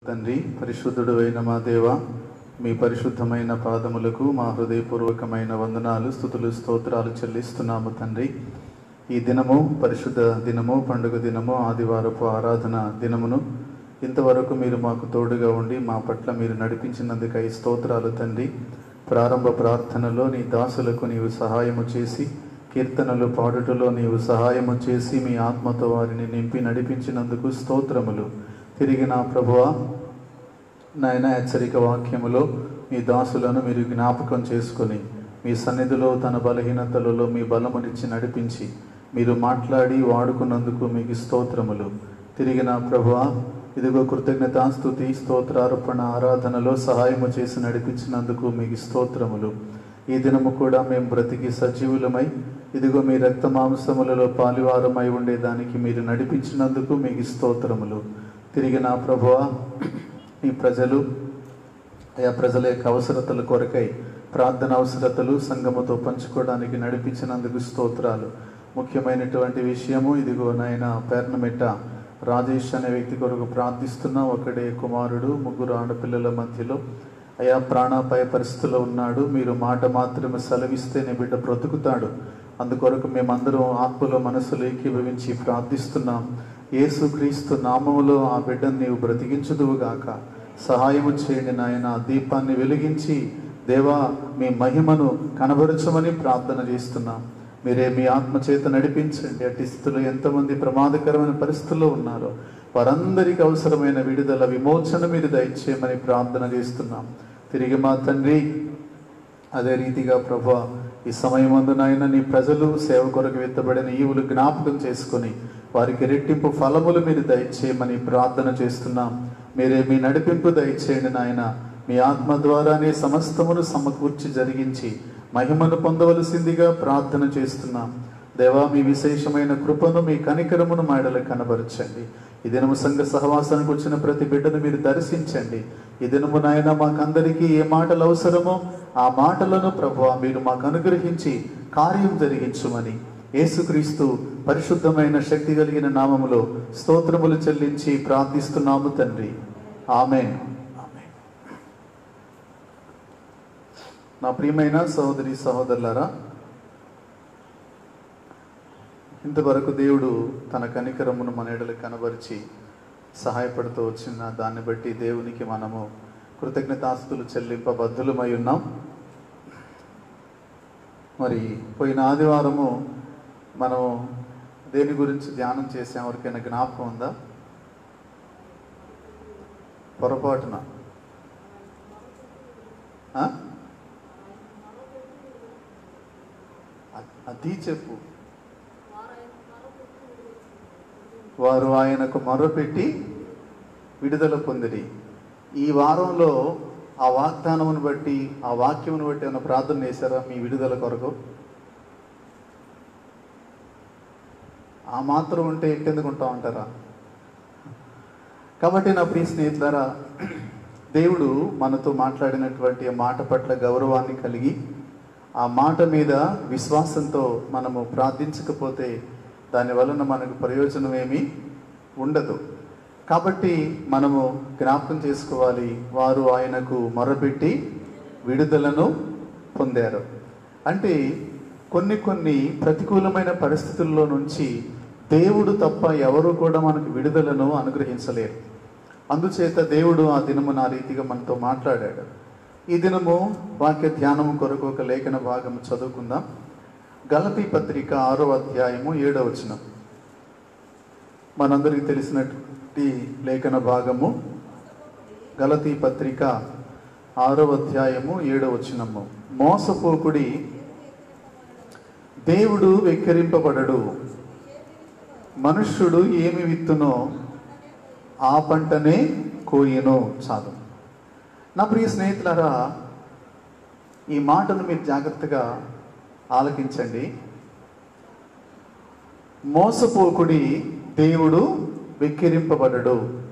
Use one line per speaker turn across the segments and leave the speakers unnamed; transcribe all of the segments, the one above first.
తండ్రి పరిశుద్ధుడు అయిన మా దేవ మీ పరిశుద్ధమైన పాదములకు మా హృదయపూర్వకమైన వందనాలు స్థుతులు స్తోత్రాలు చెల్లిస్తున్నాము తండ్రి ఈ దినము పరిశుద్ధ దినము పండుగ దినము ఆదివారపు ఆరాధన దినమును ఇంతవరకు మీరు మాకు తోడుగా ఉండి మా పట్ల మీరు నడిపించినందుకై స్తోత్రాలు తండ్రి ప్రారంభ ప్రార్థనలో నీ దాసులకు నీవు సహాయము చేసి కీర్తనలు పాడుటలో నీవు సహాయము చేసి మీ ఆత్మతో వారిని నింపి నడిపించినందుకు స్తోత్రములు తిరిగి నా ప్రభువా నాయన హెచ్చరిక వాక్యములో మీ దాసులను మీరు జ్ఞాపకం చేసుకొని మీ సన్నిధిలో తన బలహీనతలలో మీ బలమునిచ్చి నడిపించి మీరు మాట్లాడి వాడుకున్నందుకు మీకు స్తోత్రములు తిరిగి నా ప్రభువా ఇదిగో కృతజ్ఞతాస్తుతి స్తోత్రార్పణ ఆరాధనలో సహాయము చేసి నడిపించినందుకు మీకు స్తోత్రములు ఈ దినము కూడా మేము బ్రతికి సజీవులమై ఇదిగో మీ రక్త మాంసములలో పాలివారమై ఉండేదానికి మీరు నడిపించినందుకు మీకు స్తోత్రములు తిరిగి నా ప్రభువా ఈ ప్రజలు ఆయా ప్రజల యొక్క అవసరతల కొరకై ప్రార్థన అవసరతలు సంఘముతో పంచుకోవడానికి నడిపించినందుకు స్తోత్రాలు ముఖ్యమైనటువంటి విషయము ఇదిగో నాయన పేర్నమెట్ట రాజేష్ అనే వ్యక్తి కొరకు ప్రార్థిస్తున్నా ఒకడే కుమారుడు ముగ్గురు ఆడపిల్లల మధ్యలో అయా ప్రాణాపాయ పరిస్థితిలో ఉన్నాడు మీరు మాట మాత్రమే సెలవిస్తే నీ బిడ్డ బ్రతుకుతాడు అందుకొరకు మేమందరం ఆత్మలో మనసులో ఏకీభవించి ప్రార్థిస్తున్నాం యేసుక్రీస్తు నామములో ఆ బిడ్డను నీవు బ్రతికించుదువుగాక సహాయము చేయండి నాయన ఆ దీపాన్ని వెలిగించి దేవా మీ మహిమను కనబరచమని ప్రార్థన చేస్తున్నాం మీరే మీ ఆత్మ చేత నడిపించండి అట్టి స్థితిలో ఎంతమంది ప్రమాదకరమైన పరిస్థితుల్లో ఉన్నారో వారందరికీ అవసరమైన విడుదల విమోచన మీరు దయచేయమని ప్రార్థన చేస్తున్నాం తిరిగి మా తండ్రి అదే రీతిగా ప్రభు ఈ సమయమందు నాయన నీ ప్రజలు సేవ కొరకు విత్తబడిన ఈవులు జ్ఞాపకం చేసుకొని వారికి రెట్టింపు ఫలములు మీరు దయచేయమని ప్రార్థన చేస్తున్నాం మీరే మీ నడిపింపు దయచేయండి నాయన మీ ఆత్మ ద్వారానే సమస్తమును సమకూర్చి జరిగించి మహిమను పొందవలసిందిగా ప్రార్థన చేస్తున్నాం దేవా మీ విశేషమైన కృపను మీ కనికరమును మాడలు కనబరచండి ఈ దినము సంఘ సహవాసానికి వచ్చిన ప్రతి బిడ్డను మీరు దర్శించండి ఈ దినము నాయన మాకందరికీ ఏ మాటలు అవసరమో ఆ మాటలను ప్రభు మీరు మాకు అనుగ్రహించి కార్యం జరిగించుమని యేసుక్రీస్తు పరిశుద్ధమైన శక్తి కలిగిన నామములో స్తోత్రములు చెల్లించి ప్రార్థిస్తున్నాము తండ్రి ఆమెన్ ఆమెన్ నా ప్రియమైన సహోదరి సహోదరులారా ఇంతవరకు దేవుడు తన కనికరమును మన ఎడలు కనబరిచి సహాయపడుతూ వచ్చిన దాన్ని బట్టి దేవునికి మనము కృతజ్ఞతాస్తులు చెల్లింపబద్ధులమై ఉన్నాం మరి పోయిన ఆదివారము మనం దేని గురించి ధ్యానం చేసాం ఎవరికైనా జ్ఞాపకం ఉందా పొరపాటున ఆ? అ- అది చెప్పు వారు ఆయనకు మొరపెట్టి విడుదల పొందిరి ఈ వారంలో ఆ వాగ్దానమును బట్టి ఆ వాక్యమును బట్టి ఏమైనా ప్రార్థన చేశారా మీ విడుదల కొరకు ఆ మాత్రం ఉంటే ఎట్టెందుకు ఉంటాం అంటారా కాబట్టి నా ప్రియ స్నేహితులారా దేవుడు మనతో మాట్లాడినటువంటి ఆ మాట పట్ల గౌరవాన్ని కలిగి ఆ మాట మీద విశ్వాసంతో మనము ప్రార్థించకపోతే దాని వలన మనకు ప్రయోజనం ఏమీ ఉండదు కాబట్టి మనము జ్ఞాపకం చేసుకోవాలి వారు ఆయనకు మొరపెట్టి విడుదలను పొందారు అంటే కొన్ని కొన్ని ప్రతికూలమైన పరిస్థితుల్లో నుంచి దేవుడు తప్ప ఎవరు కూడా మనకు విడుదలను అనుగ్రహించలేరు అందుచేత దేవుడు ఆ దినము నా రీతిగా మనతో మాట్లాడాడు ఈ దినము వాక్య ధ్యానము కొరకు ఒక లేఖన భాగం చదువుకుందాం గలతీ పత్రిక ఆరో అధ్యాయము ఏడవ వచనం మనందరికీ తెలిసినటువంటి లేఖన భాగము గలతీ పత్రిక ఆరో అధ్యాయము ఏడవ వచనము మోసపోకుడి దేవుడు వెక్కిరింపబడడు మనుష్యుడు ఏమి విత్తునో ఆ పంటనే కోయెను చాలు నా ప్రియ స్నేహితులారా ఈ మాటను మీరు జాగ్రత్తగా ఆలకించండి మోసపోకుడి దేవుడు వెక్కిరింపబడడు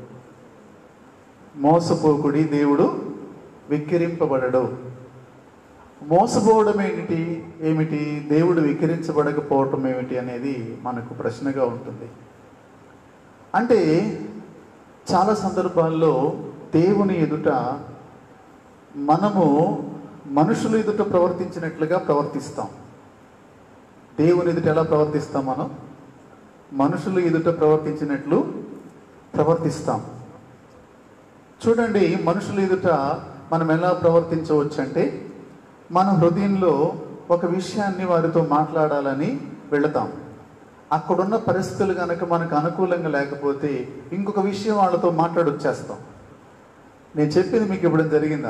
మోసపోకుడి దేవుడు వెక్కిరింపబడడు మోసపోవడం ఏమిటి ఏమిటి దేవుడు వికరించబడకపోవటం ఏమిటి అనేది మనకు ప్రశ్నగా ఉంటుంది అంటే చాలా సందర్భాల్లో దేవుని ఎదుట మనము మనుషుల ఎదుట ప్రవర్తించినట్లుగా ప్రవర్తిస్తాం దేవుని ఎదుట ఎలా ప్రవర్తిస్తాం మనం మనుషులు ఎదుట ప్రవర్తించినట్లు ప్రవర్తిస్తాం చూడండి మనుషుల ఎదుట మనం ఎలా ప్రవర్తించవచ్చు అంటే మన హృదయంలో ఒక విషయాన్ని వారితో మాట్లాడాలని వెళతాం అక్కడున్న పరిస్థితులు కనుక మనకు అనుకూలంగా లేకపోతే ఇంకొక విషయం వాళ్ళతో మాట్లాడొచ్చేస్తాం నేను చెప్పింది మీకు ఇవ్వడం జరిగిందా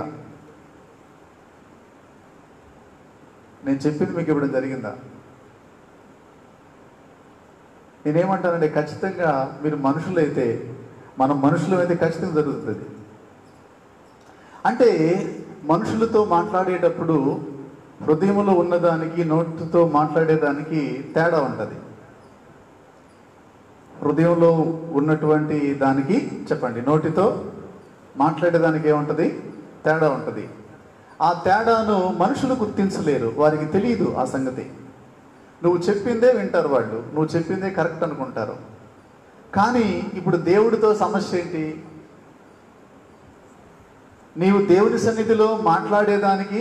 నేను చెప్పింది మీకు ఇవ్వడం జరిగిందా నేనేమంటానంటే ఖచ్చితంగా మీరు మనుషులైతే మనం మనుషులమైతే ఖచ్చితంగా జరుగుతుంది అంటే మనుషులతో మాట్లాడేటప్పుడు హృదయంలో ఉన్నదానికి నోటితో మాట్లాడేదానికి తేడా ఉంటుంది హృదయంలో ఉన్నటువంటి దానికి చెప్పండి నోటితో మాట్లాడేదానికి ఏముంటుంది తేడా ఉంటుంది ఆ తేడాను మనుషులు గుర్తించలేరు వారికి తెలియదు ఆ సంగతి నువ్వు చెప్పిందే వింటారు వాళ్ళు నువ్వు చెప్పిందే కరెక్ట్ అనుకుంటారు కానీ ఇప్పుడు దేవుడితో సమస్య ఏంటి నీవు దేవుని సన్నిధిలో మాట్లాడేదానికి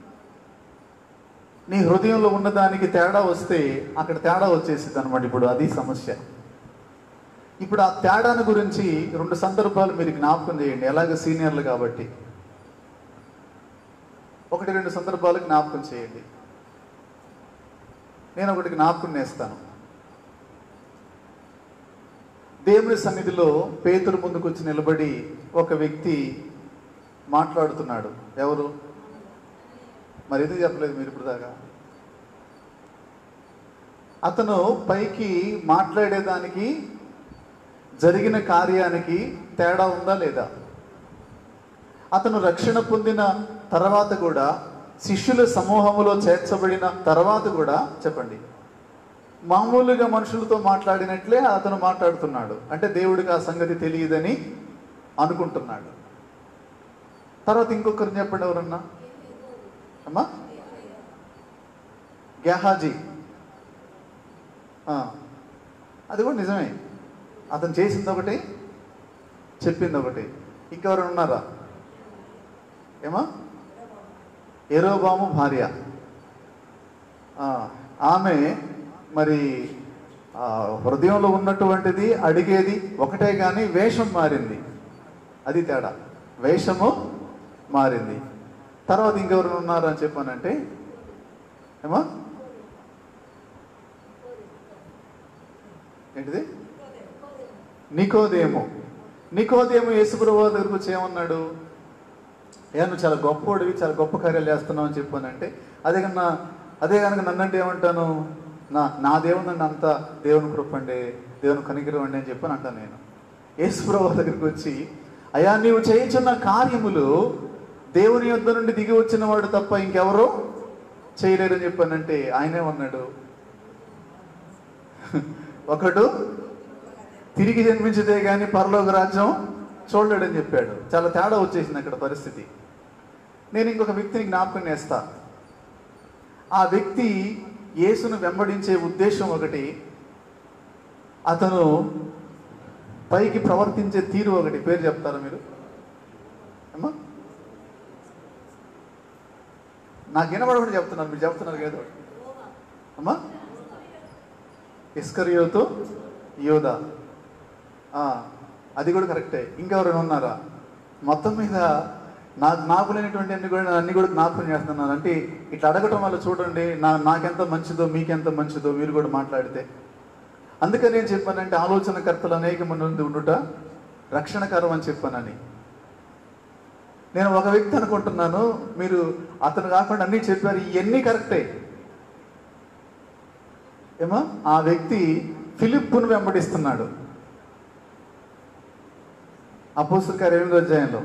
నీ హృదయంలో ఉన్నదానికి తేడా వస్తే అక్కడ తేడా వచ్చేసింది అనమాట ఇప్పుడు అది సమస్య ఇప్పుడు ఆ తేడాను గురించి రెండు సందర్భాలు మీరు జ్ఞాపకం చేయండి ఎలాగ సీనియర్లు కాబట్టి ఒకటి రెండు సందర్భాలు జ్ఞాపకం చేయండి నేను ఒకటి జ్ఞాపకం చేస్తాను దేవుని సన్నిధిలో పేతురు ముందుకు వచ్చి నిలబడి ఒక వ్యక్తి మాట్లాడుతున్నాడు ఎవరు మరి ఎందుకు చెప్పలేదు మీరు ఇప్పుడు దాకా అతను పైకి మాట్లాడేదానికి జరిగిన కార్యానికి తేడా ఉందా లేదా అతను రక్షణ పొందిన తర్వాత కూడా శిష్యుల సమూహములో చేర్చబడిన తర్వాత కూడా చెప్పండి మామూలుగా మనుషులతో మాట్లాడినట్లే అతను మాట్లాడుతున్నాడు అంటే దేవుడికి ఆ సంగతి తెలియదని అనుకుంటున్నాడు తర్వాత ఇంకొకరిని చెప్పండి ఎవరన్నా అమ్మా గెహాజీ ఆ, అది కూడా నిజమే అతను చేసింది ఒకటి చెప్పింది ఒకటి ఇంకెవరైనా ఉన్నారా ఏమా ఎరోబాము భార్య ఆ, ఆమె మరి ఆ, హృదయంలో ఉన్నటువంటిది అడిగేది ఒకటే కానీ వేషం మారింది అది తేడా వేషము మారింది తర్వాత ఇంకెవరు ఉన్నారు అని చెప్పానంటే ఏమా ఏంటిది నికోదేము నికోదేము యేసుప్రభు దగ్గరకు వచ్చి ఏమన్నాడు ఏ నువ్వు చాలా గొప్పోడివి చాలా గొప్ప కార్యాలు చేస్తున్నావు అని చెప్పానంటే అదే కన్నా అదే కనుక నన్నంటే ఏమంటాను నా నా దేవుని అంత దేవుని కృపండి దేవుని కనికరం అండి అని చెప్పని అంటాను నేను యేసుప్రభు దగ్గరికి వచ్చి అయ్యా నీవు చేయించున్న కార్యములు దేవుని యొద్ద నుండి దిగి వచ్చిన వాడు తప్ప ఇంకెవరో చేయలేరని చెప్పానంటే ఆయనే ఉన్నాడు ఒకడు తిరిగి జన్మించితే గాని పరలోక రాజ్యం చూడలేడని చెప్పాడు చాలా తేడా వచ్చేసింది అక్కడ పరిస్థితి నేను ఇంకొక వ్యక్తిని జ్ఞాపకం చేస్తా ఆ వ్యక్తి యేసును వెంబడించే ఉద్దేశం ఒకటి అతను పైకి ప్రవర్తించే తీరు ఒకటి పేరు చెప్తారా మీరు అమ్మా నాకు వినబడకుండా చెప్తున్నారు మీరు చెప్తున్నారు ఏదో అమ్మా ఇస్కరియోతు యోధ ఆ, అది కూడా కరెక్టే ఇంకెవరైనా ఉన్నారా మొత్తం మీద నాకు నాకు లేనటువంటి అన్ని కూడా అన్ని కూడా జ్ఞాపకం చేస్తున్నాను అంటే ఇట్లా అడగటం వల్ల చూడండి నా నాకెంత మంచిదో మీకెంత మంచిదో మీరు కూడా మాట్లాడితే అందుకని నేను చెప్పానంటే ఆలోచనకర్తలు అనేక మంది ఉండుట రక్షణకరం అని చెప్పానని నేను ఒక వ్యక్తి అనుకుంటున్నాను మీరు అతను కాకుండా అన్నీ చెప్పారు ఇవన్నీ కరెక్టే ఏమో ఆ వ్యక్తి ఫిలిప్పును వెంబడిస్తున్నాడు అపోస్తుల కార్యం ఎనిమిదో అధ్యాయంలో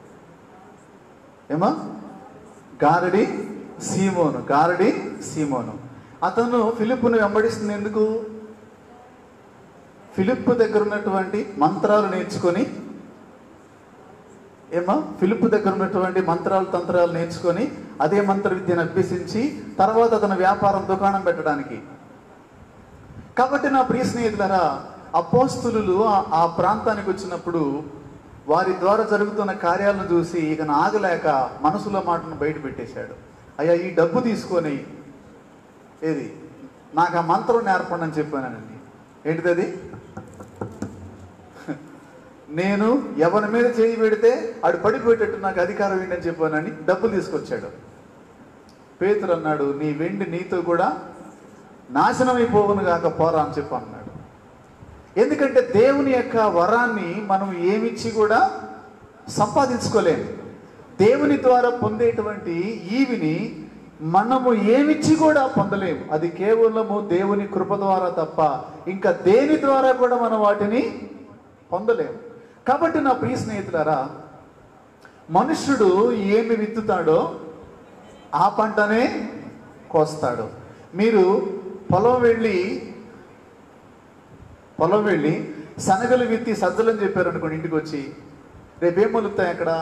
ఏమో గారడి సీమోను గారడి సీమోను అతను ఫిలిప్పును వెంబడిస్తుంది ఎందుకు ఫిలిప్పు దగ్గర ఉన్నటువంటి మంత్రాలు నేర్చుకొని ఏమో ఫిలిప్ దగ్గర ఉన్నటువంటి మంత్రాలు తంత్రాలు నేర్చుకొని అదే మంత్ర విద్యను అభ్యసించి తర్వాత అతను వ్యాపారం దుకాణం పెట్టడానికి కాబట్టి నా ప్రియ స్నేహితులరా అపోస్తులు ఆ ప్రాంతానికి వచ్చినప్పుడు వారి ద్వారా జరుగుతున్న కార్యాలను చూసి ఇక ఆగలేక మనసులో మాటను బయట పెట్టేశాడు అయ్యా ఈ డబ్బు తీసుకొని ఏది నాకు ఆ మంత్రం నేర్పండి అని చెప్పానండి ఏంటిది అది నేను ఎవరి మీద చేయి పెడితే ఆడు పడిపోయేటట్టు నాకు అధికారం ఏంటని చెప్పానని డబ్బులు తీసుకొచ్చాడు పేతురు అన్నాడు నీ వెండి నీతో కూడా నాశనమైపోవును గాక పోరా అని చెప్పి అన్నాడు ఎందుకంటే దేవుని యొక్క వరాన్ని మనం ఏమిచ్చి కూడా సంపాదించుకోలేము దేవుని ద్వారా పొందేటువంటి ఈవిని మనము ఏమిచ్చి కూడా పొందలేము అది కేవలము దేవుని కృప ద్వారా తప్ప ఇంకా దేని ద్వారా కూడా మనం వాటిని పొందలేము కాబట్టి నా ప్రియ స్నేహితులారా మనుష్యుడు ఏమి విత్తుతాడో ఆ పంటనే కోస్తాడు మీరు పొలం వెళ్ళి పొలం వెళ్ళి శనగలు విత్తి సజ్జలని చెప్పారు అనుకోండి ఇంటికి వచ్చి రేపేం మొలుస్తాయి అక్కడ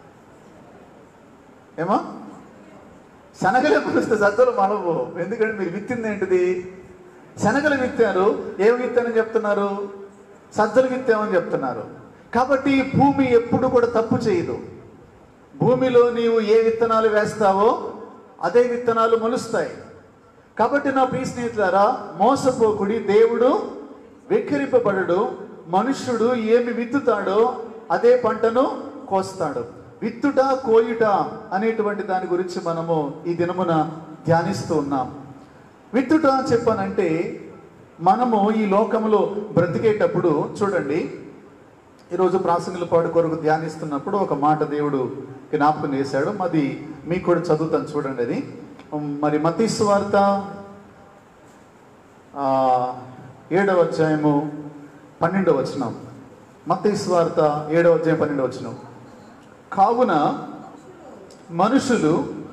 ఏమో శనగలే మొలిస్తే సజ్జలు మలవు ఎందుకంటే మీరు విత్తింది ఏంటిది శనగలు విత్తారు ఏం విత్తానని చెప్తున్నారు సజ్జలు విత్తామని చెప్తున్నారు కాబట్టి ఈ భూమి ఎప్పుడు కూడా తప్పు చేయదు భూమిలో నీవు ఏ విత్తనాలు వేస్తావో అదే విత్తనాలు మొలుస్తాయి కాబట్టి నా ప్రియ స్నేహితులారా మోసపోకుడి దేవుడు వెక్కిరింపబడడు మనుష్యుడు ఏమి విత్తుతాడో అదే పంటను కోస్తాడు విత్తుట కోయుట అనేటువంటి దాని గురించి మనము ఈ దినమున ధ్యానిస్తూ ఉన్నాం విత్తుట చెప్పానంటే మనము ఈ లోకంలో బ్రతికేటప్పుడు చూడండి ఈరోజు ప్రాసంగుల పాడు కొరకు ధ్యానిస్తున్నప్పుడు ఒక మాట దేవుడు జ్ఞాపకం చేశాడు అది మీకు కూడా చదువుతాను చూడండి అది మరి మతీసు వార్త ఆ, ఏడవ అధ్యాయము పన్నెండవ వచనం మతీసు వార్త ఏడవ అధ్యాయం పన్నెండవ వచనం కావున మనుషులు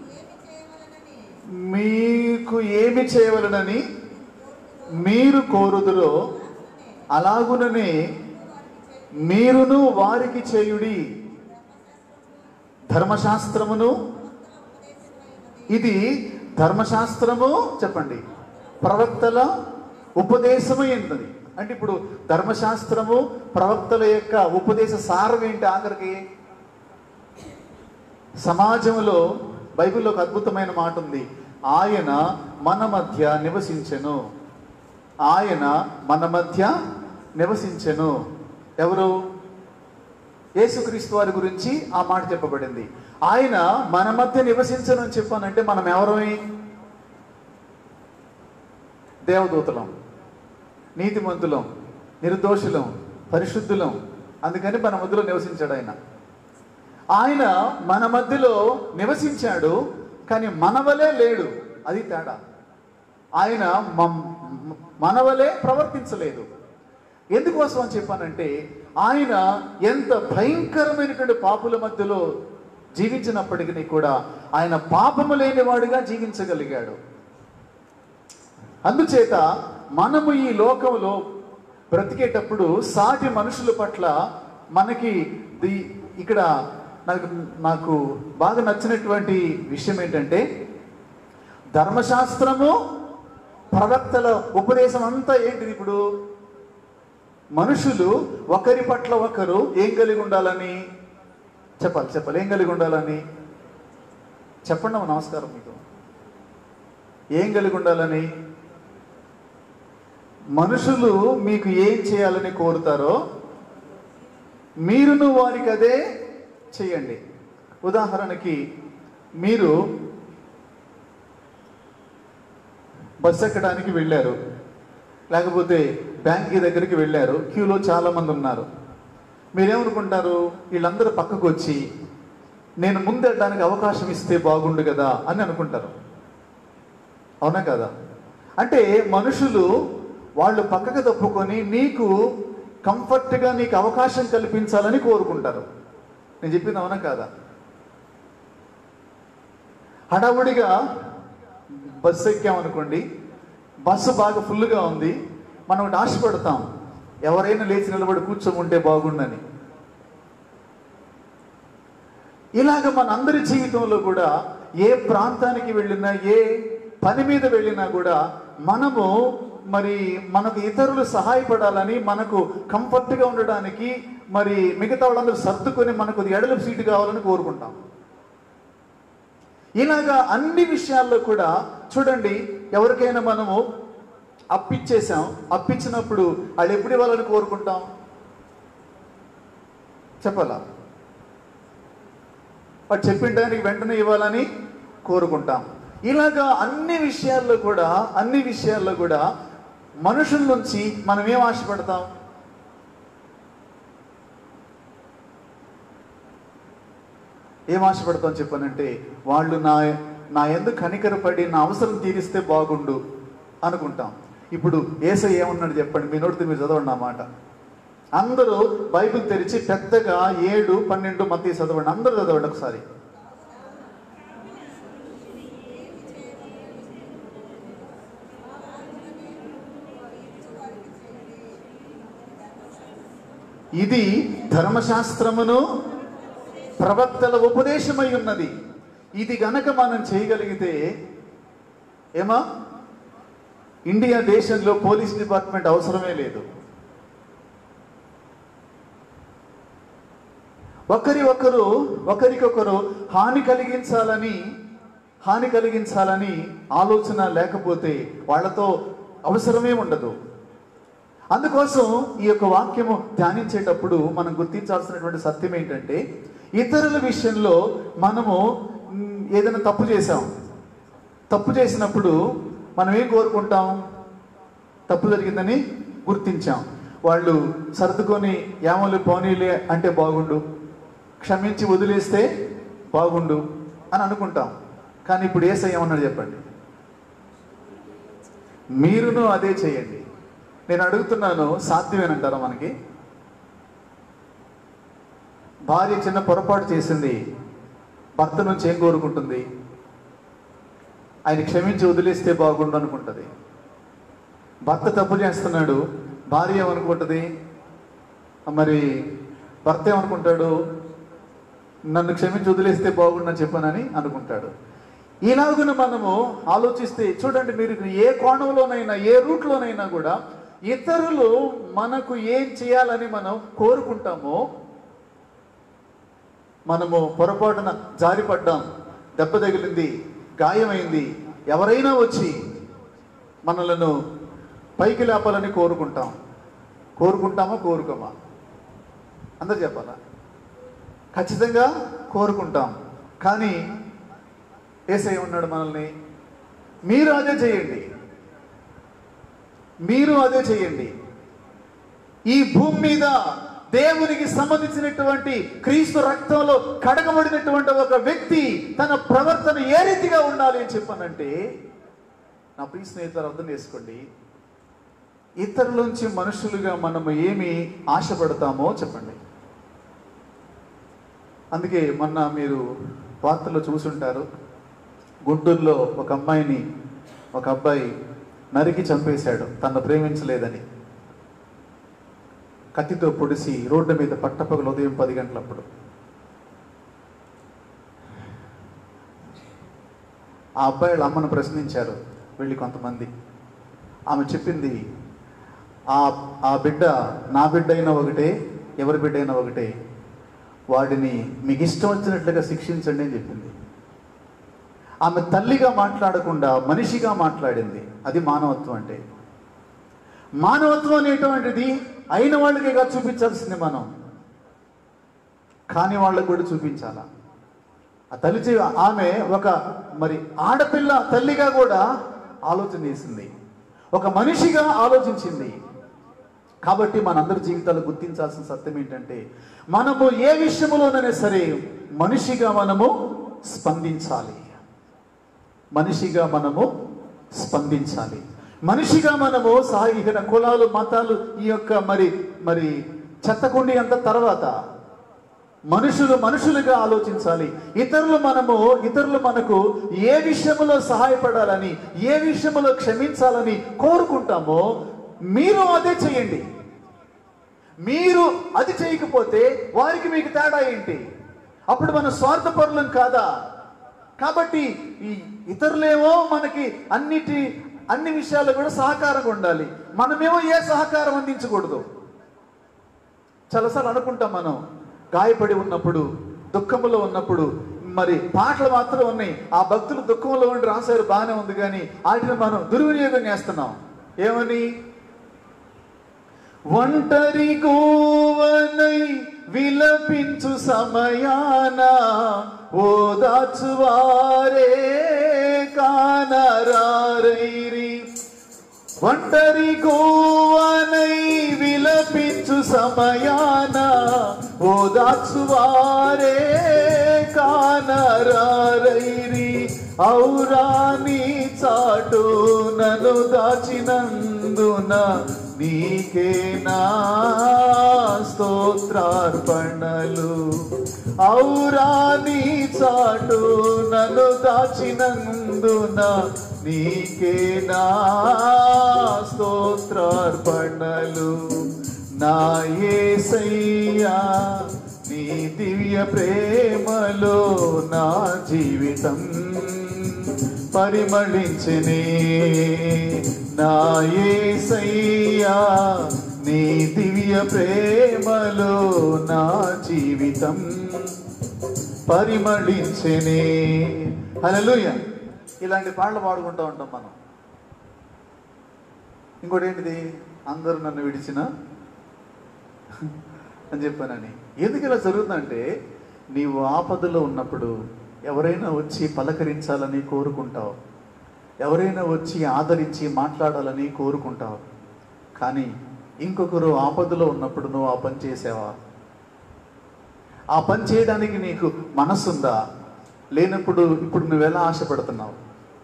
మీకు ఏమి చేయవలనని మీరు కోరుదురో అలాగుననే మీరును వారికి చేయుడి ధర్మశాస్త్రమును ఇది ధర్మశాస్త్రము చెప్పండి ప్రవక్తల ఉపదేశము ఏంటది అంటే ఇప్పుడు ధర్మశాస్త్రము ప్రవక్తల యొక్క ఉపదేశ సారం ఏంటి ఆఖరికి సమాజంలో బైబిల్లో ఒక అద్భుతమైన మాట ఉంది ఆయన మన మధ్య నివసించెను ఆయన మన మధ్య నివసించెను ఎవరు యేసుక్రీస్తు వారి గురించి ఆ మాట చెప్పబడింది ఆయన మన మధ్య నివసించను అని చెప్పానంటే మనం ఎవరమే దేవదూతలం నీతిమంతులం నిర్దోషులం పరిశుద్ధులం అందుకని మన మధ్యలో నివసించాడు ఆయన ఆయన మన మధ్యలో నివసించాడు కానీ మనవలే లేడు అది తేడా ఆయన మమ్- మనవలే ప్రవర్తించలేదు ఎందుకోసం అని చెప్పానంటే ఆయన ఎంత భయంకరమైనటువంటి పాపుల మధ్యలో జీవించినప్పటికీ కూడా ఆయన పాపము లేనివాడుగా జీవించగలిగాడు అందుచేత మనము ఈ లోకంలో బ్రతికేటప్పుడు సాటి మనుషుల పట్ల మనకి ది- ఇక్కడ నాకు నాకు బాగా నచ్చినటువంటి విషయం ఏంటంటే ధర్మశాస్త్రము ప్రవక్తల ఉపదేశం అంతా ఏంటిది ఇప్పుడు మనుషులు ఒకరి పట్ల ఒకరు ఏం కలిగి ఉండాలని చెప్పాలి చెప్పాలి ఏం కలిగి ఉండాలని చెప్పండి అమ్మ, నమస్కారం మీకు ఏం కలిగి ఉండాలని మనుషులు మీకు ఏం చేయాలని కోరుతారో మీరును వారికి అదే చేయండి ఉదాహరణకి మీరు బస్సు ఎక్కడానికి వెళ్ళారు లేకపోతే బ్యాంక్ దగ్గరికి వెళ్ళారు క్యూలో చాలా మంది ఉన్నారు మీరేమనుకుంటారు వీళ్ళందరూ పక్కకు వచ్చి నేను ముందెళ్ళడానికి అవకాశం ఇస్తే బాగుండు కదా అని అనుకుంటారు అవునా కదా అంటే మనుషులు వాళ్ళు పక్కకు తప్పుకొని నీకు కంఫర్ట్గా నీకు అవకాశం కల్పించాలని కోరుకుంటారు నేను చెప్పింది అవునా కాదా హడావుడిగా బస్సు ఎక్కామనుకోండి బస్సు బాగా ఫుల్గా ఉంది మనం ఒకటి ఆశపడతాం ఎవరైనా లేచి నిలబడి కూర్చోముంటే బాగుండని ఇలాగ మన అందరి జీవితంలో కూడా ఏ ప్రాంతానికి వెళ్ళినా ఏ పని మీద వెళ్ళినా కూడా మనము మరి మనకు ఇతరులు సహాయపడాలని మనకు కంఫర్ట్గా ఉండడానికి మరి మిగతా వాళ్ళందరూ సర్దుకొని మనకు ఎడల సీటు కావాలని కోరుకుంటాం ఇలాగా అన్ని విషయాల్లో కూడా చూడండి ఎవరికైనా మనము అప్పిచ్చేసాం అప్పిచ్చినప్పుడు వాళ్ళు ఎప్పుడు ఇవ్వాలని కోరుకుంటాం చెప్పాలా వాడు చెప్పిన టైంకి వెంటనే ఇవ్వాలని కోరుకుంటాం ఇలాగా అన్ని విషయాల్లో కూడా అన్ని విషయాల్లో కూడా మనుషుల నుంచి మనం ఏం ఆశపడతాం ఏం ఆశపడతాం చెప్పానంటే వాళ్ళు నా నా ఎందుకు కనికరపడి నా అవసరం తీరిస్తే బాగుండు అనుకుంటాం ఇప్పుడు ఏసై ఏమన్నాడు చెప్పండి మీ నోటితో మీరు చదవండి నా మాట అందరూ బైబిల్ తెరిచి పెద్దగా ఏడు పన్నెండు మధ్య చదవండి అందరూ చదవండి ఒకసారి ఇది ధర్మశాస్త్రమును ప్రవక్తల ఉపదేశమై ఉన్నది ఇది గనక మనం చేయగలిగితే ఏమా ఇండియా దేశంలో పోలీస్ డిపార్ట్మెంట్ అవసరమే లేదు ఒకరి ఒకరు ఒకరికొకరు హాని కలిగించాలని హాని కలిగించాలని ఆలోచన లేకపోతే వాళ్ళతో అవసరమే ఉండదు అందుకోసం ఈ యొక్క వాక్యము ధ్యానించేటప్పుడు మనం గుర్తించాల్సినటువంటి సత్యం ఏంటంటే ఇతరుల విషయంలో మనము మ్, ఏదైనా తప్పు చేసాం తప్పు చేసినప్పుడు మనం ఏం కోరుకుంటాం తప్పు జరిగిందని గుర్తించాం వాళ్ళు సర్దుకొని యామలు పోనీలే అంటే బాగుండు క్షమించి వదిలేస్తే బాగుండు అని అనుకుంటాం కానీ ఇప్పుడు ఏసై ఏమన్నాడు చెప్పండి మీరును అదే చేయండి నేను అడుగుతున్నాను సాధ్యమేనంటారా మనకి భార్య చిన్న పొరపాటు చేసింది భర్త నుంచి ఏం కోరుకుంటుంది ఆయన క్షమించి వదిలేస్తే బాగుండు అనుకుంటుంది భర్త తప్పు చేస్తున్నాడు భార్య ఏమనుకుంటుంది మరి భర్త ఏమనుకుంటాడు నన్ను క్షమించి వదిలేస్తే బాగుండని చెప్పానని అనుకుంటాడు ఇలాగున మనము ఆలోచిస్తే చూడండి మీరు ఏ కోణంలోనైనా ఏ రూట్లోనైనా కూడా ఇతరులు మనకు ఏం చేయాలని మనం కోరుకుంటామో మనము పొరపాటున జారిపడ్డాం దెబ్బ తగిలింది గాయమైంది ఎవరైనా వచ్చి మనలను పైకి లేపాలని కోరుకుంటాం కోరుకుంటామా కోరుకోమా అందరు చెప్పాలా ఖచ్చితంగా కోరుకుంటాం కానీ ఏసై ఉన్నాడు మనల్ని మీరు అదే చేయండి మీరు అదే చేయండి ఈ భూమి మీద దేవునికి సంబంధించినటువంటి క్రీస్తు రక్తంలో కడగబడినటువంటి ఒక వ్యక్తి తన ప్రవర్తన ఏ రీతిగా ఉండాలి అని చెప్పానంటే నా ప్రియ స్నేహితులు అర్థం చేసుకోండి ఇతరులోంచి మనుషులుగా మనము ఏమి ఆశపడతామో చెప్పండి అందుకే మొన్న మీరు వార్తల్లో చూసుంటారు గుంటూరులో ఒక అమ్మాయిని ఒక అబ్బాయి నరికి చంపేశాడు తను ప్రేమించలేదని కత్తితో పొడిసి రోడ్డు మీద పట్టపగలు ఉదయం పది గంటలప్పుడు ఆ అబ్బాయి వాళ్ళ అమ్మను ప్రశ్నించారు వెళ్ళి కొంతమంది ఆమె చెప్పింది ఆ ఆ బిడ్డ నా బిడ్డ అయినా ఒకటే ఎవరి బిడ్డ అయినా ఒకటే వాడిని మీకు ఇష్టం వచ్చినట్లుగా శిక్షించండి అని చెప్పింది ఆమె తల్లిగా మాట్లాడకుండా మనిషిగా మాట్లాడింది అది మానవత్వం అంటే మానవత్వం అనేటువంటిది అయిన వాళ్ళకే కాదు చూపించాల్సింది మనం కాని వాళ్ళకు కూడా చూపించాలా ఆ తల్లి చే- ఆమె ఒక మరి ఆడపిల్ల తల్లిగా కూడా ఆలోచన చేసింది ఒక మనిషిగా ఆలోచించింది కాబట్టి మనందరి జీవితాలు గుర్తించాల్సిన సత్యం ఏంటంటే మనము ఏ విషయంలోనైనా సరే మనిషిగా మనము స్పందించాలి మనిషిగా మనము స్పందించాలి మనిషిగా మనము సాగిన కులాలు మతాలు ఈ యొక్క మరి మరి చెత్తకుండి అంత తర్వాత మనుషులు మనుషులుగా ఆలోచించాలి ఇతరులు మనము ఇతరులు మనకు ఏ విషయంలో సహాయపడాలని ఏ విషయంలో క్షమించాలని కోరుకుంటామో మీరు అదే చేయండి మీరు అది చేయకపోతే వారికి మీకు తేడా ఏంటి అప్పుడు మన స్వార్థపరులం కాదా కాబట్టి ఈ ఇతరులేమో మనకి అన్నిటి అన్ని విషయాల్లో కూడా సహకారంగా ఉండాలి మనమేమో ఏ సహకారం అందించకూడదు చాలాసార్లు అనుకుంటాం మనం గాయపడి ఉన్నప్పుడు దుఃఖములో ఉన్నప్పుడు మరి పాటలు మాత్రం ఉన్నాయి ఆ భక్తులు దుఃఖంలో ఉండి రాశారు బాగానే ఉంది కానీ వాటిని మనం దుర్వినియోగం చేస్తున్నాం ఏమని ఒంటరి గోవనై విలపించు సమయాన ఓదాచువారే కానరారైరి ఒంటరి గోవనై విలపించు సమయాన ఓదాచువారే కానరారైరి ఔరాని చాటు నన్ను దాచినందున నీకేనా స్తోత్రార్పణలు ఔరాని చాటు నన్ను దాచినందున నీకేనా స్తోత్రార్పణలు నా యేసయ్యా నీ దివ్య ప్రేమలో నా జీవితం పరిమళించనే నా యేసయ్యా నీ దివ్య ప్రేమలో నా జీవితం పరిమళించనే హల్లెలూయా ఇలాంటి పాటలు పాడుకుంటూ ఉంటాం మనం ఇంకోటి ఏంటిది అందరూ నన్ను విడిచిన అని చెప్పానని ఎందుకు ఇలా జరుగుతుందంటే నీవు ఆపదలో ఉన్నప్పుడు ఎవరైనా వచ్చి పలకరించాలని కోరుకుంటావు ఎవరైనా వచ్చి ఆదరించి మాట్లాడాలని కోరుకుంటావు కానీ ఇంకొకరు ఆపదలో ఉన్నప్పుడు నువ్వు ఆ పని చేసావా ఆ పని చేయడానికి నీకు మనసుందా లేనప్పుడు ఇప్పుడు నువ్వు ఎలా ఆశపడుతున్నావు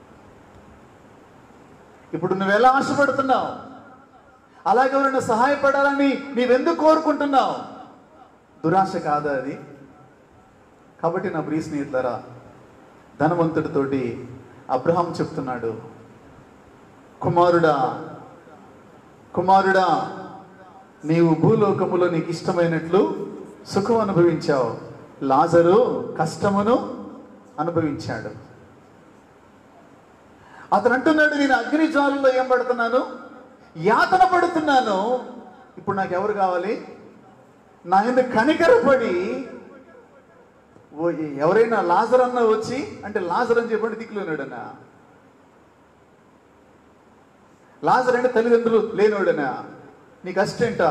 ఇప్పుడు నువ్వు ఎలా ఆశపడుతున్నావు అలాగే ఎవరైనా సహాయపడాలని నీవెందుకు కోరుకుంటున్నావు దురాశ కాదా అది కాబట్టి నా ప్రియ స్నేహితులరా ధనవంతుడితోటి అబ్రహాం చెప్తున్నాడు కుమారుడా కుమారుడా నీవు భూలోకములో నీకు ఇష్టమైనట్లు సుఖం అనుభవించావు లాజరు కష్టమును అనుభవించాడు అతను అంటున్నాడు నేను అగ్ని జ్వాలలో ఏం పడుతున్నాను యాతన పడుతున్నాను ఇప్పుడు నాకు ఎవరు కావాలి నా ఎందుకు కనికరపడి ఓ ఎవరైనా లాజర్ అన్న వచ్చి అంటే లాజర్ అని చెప్పండి దిక్కులేనాడనా లాజర్ అంటే తల్లిదండ్రులు లేనోడనా నీకు అసిస్టెంటా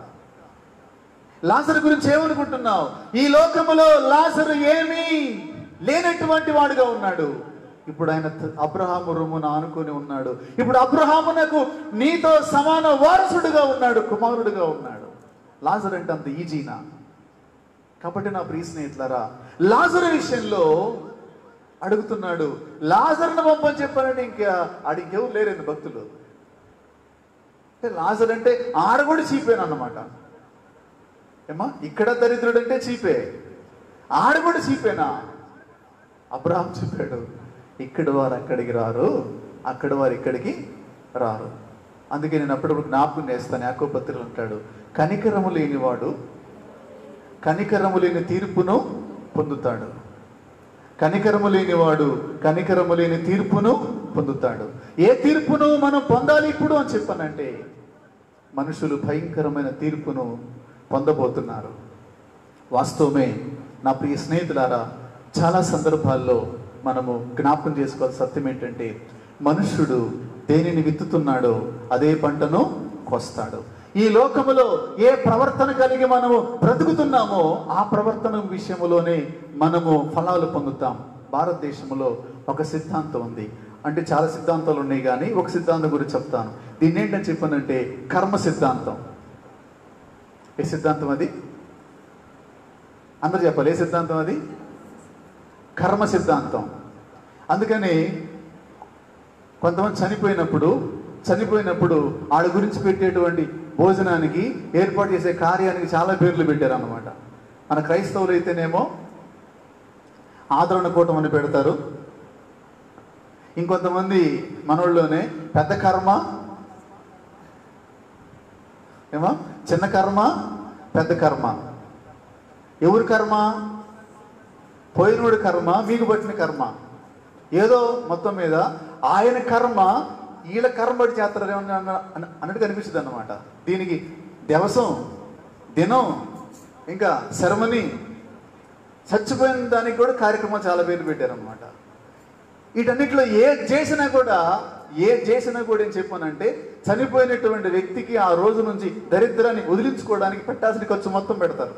లాజర్ గురించి ఏమనుకుంటున్నావు ఈ లోకములో లాజరు ఏమీ లేనటువంటి వాడుగా ఉన్నాడు ఇప్పుడు ఆయన త- అబ్రహాము రొమ్మున ఆనుకొని ఉన్నాడు ఇప్పుడు అబ్రహామునకు నీతో సమాన వారసుడుగా ఉన్నాడు కుమారుడుగా ఉన్నాడు లాజర్ అంటే అంత ఈజీనా కాబట్టి నా ప్రియ స్నేహితులారా లాజరు విషయంలో అడుగుతున్నాడు లాజర్ను పంపని చెప్పానని ఇంకా ఆడి ఇంకెవరు లేరండి భక్తులు అంటే లాజర్ అంటే ఆడ కూడా చీపేను అన్నమాట ఏమా ఇక్కడ దరిద్రుడు అంటే చీపే ఆడ కూడా చీపేనా అబ్రహాం చెప్పాడు ఇక్కడ వారు అక్కడికి రారు అక్కడ వారు ఇక్కడికి రారు అందుకే నేను అప్పుడప్పుడు జ్ఞాపకం చేస్తాను యాకో పత్రికలు అంటాడు కనికరము లేనివాడు కనికరము లేని తీర్పును పొందుతాడు కనికరము లేనివాడు కనికరము లేని తీర్పును పొందుతాడు ఏ తీర్పును మనం పొందాలి ఇప్పుడు అని చెప్పానంటే మనుషులు భయంకరమైన తీర్పును పొందబోతున్నారు వాస్తవమే నా ప్రియ స్నేహితులారా చాలా సందర్భాల్లో మనము జ్ఞాపకం చేసుకోవాల్సిన సత్యం ఏంటంటే మనుష్యుడు దేనిని విత్తుతున్నాడో అదే పంటను కోస్తాడు ఈ లోకములో ఏ ప్రవర్తన కలిగి మనము బ్రతుకుతున్నామో ఆ ప్రవర్తన విషయములోనే మనము ఫలాలు పొందుతాం భారతదేశంలో ఒక సిద్ధాంతం ఉంది అంటే చాలా సిద్ధాంతాలు ఉన్నాయి కానీ ఒక సిద్ధాంతం గురించి చెప్తాను దీన్ని ఏంటని చెప్పానంటే కర్మ సిద్ధాంతం ఏ సిద్ధాంతం అది అందరు చెప్పాలి ఏ సిద్ధాంతం అది కర్మ సిద్ధాంతం అందుకని కొంతమంది చనిపోయినప్పుడు చనిపోయినప్పుడు ఆడ గురించి పెట్టేటువంటి భోజనానికి ఏర్పాటు చేసే కార్యానికి చాలా పేర్లు పెట్టారు అన్నమాట మన క్రైస్తవులు అయితేనేమో ఆదరణ కూటం అని పెడతారు ఇంకొంతమంది మనోళ్ళలోనే పెద్ద కర్మ ఏమో చిన్న కర్మ పెద్ద కర్మ ఎవరి కర్మ పోయినోడి కర్మ మీకు పట్టిన కర్మ ఏదో మొత్తం మీద ఆయన కర్మ వీళ్ళ కర్మ పడి చేస్తారేమో అన్న- అన్న- అన్నట్టు కనిపిస్తుంది అన్నమాట దీనికి దివసం దినం ఇంకా శరమని చచ్చిపోయిన దానికి కూడా కార్యక్రమం చాలా పేర్లు పెట్టారనమాట వీటన్నిటిలో ఏ చేసినా కూడా ఏ చేసినా కూడా ఏం చెప్పానంటే చనిపోయినటువంటి వ్యక్తికి ఆ రోజు నుంచి దరిద్రాన్ని వదిలించుకోవడానికి పెట్టాల్సిన ఖర్చు మొత్తం పెడతారు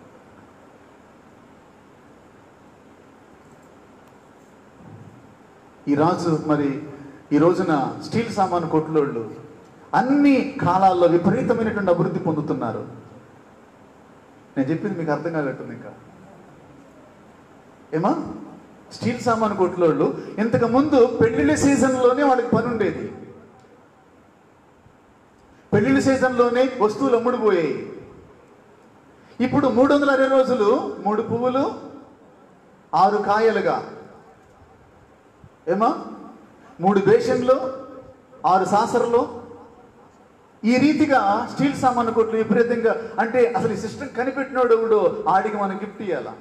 ఈ రాజు మరి ఈ రోజున స్టీల్ సామాను కొట్లోళ్ళు అన్ని కాలాల్లో విపరీతమైనటువంటి అభివృద్ధి పొందుతున్నారు నేను చెప్పింది మీకు అర్థం కాగట్టుంది ఇంకా ఏమా స్టీల్ సామాను కొట్లోళ్ళు ఇంతకు ముందు పెళ్లిళ్ళ సీజన్లోనే వాళ్ళకి పని ఉండేది పెళ్లిళ్ళ సీజన్లోనే వస్తువులు అమ్ముడుపోయాయి ఇప్పుడు మూడు వందల అరవై రోజులు మూడు పువ్వులు ఆరు కాయలుగా ఏమా మూడు బేషన్లు ఆరు సాసర్లు ఈ రీతిగా స్టీల్ సామాను కొట్లు విపరీతంగా అంటే అసలు ఈ సిస్టమ్ కనిపెట్టినోడు ఎవడో ఆడికి మనం గిఫ్ట్ ఇవ్వాలా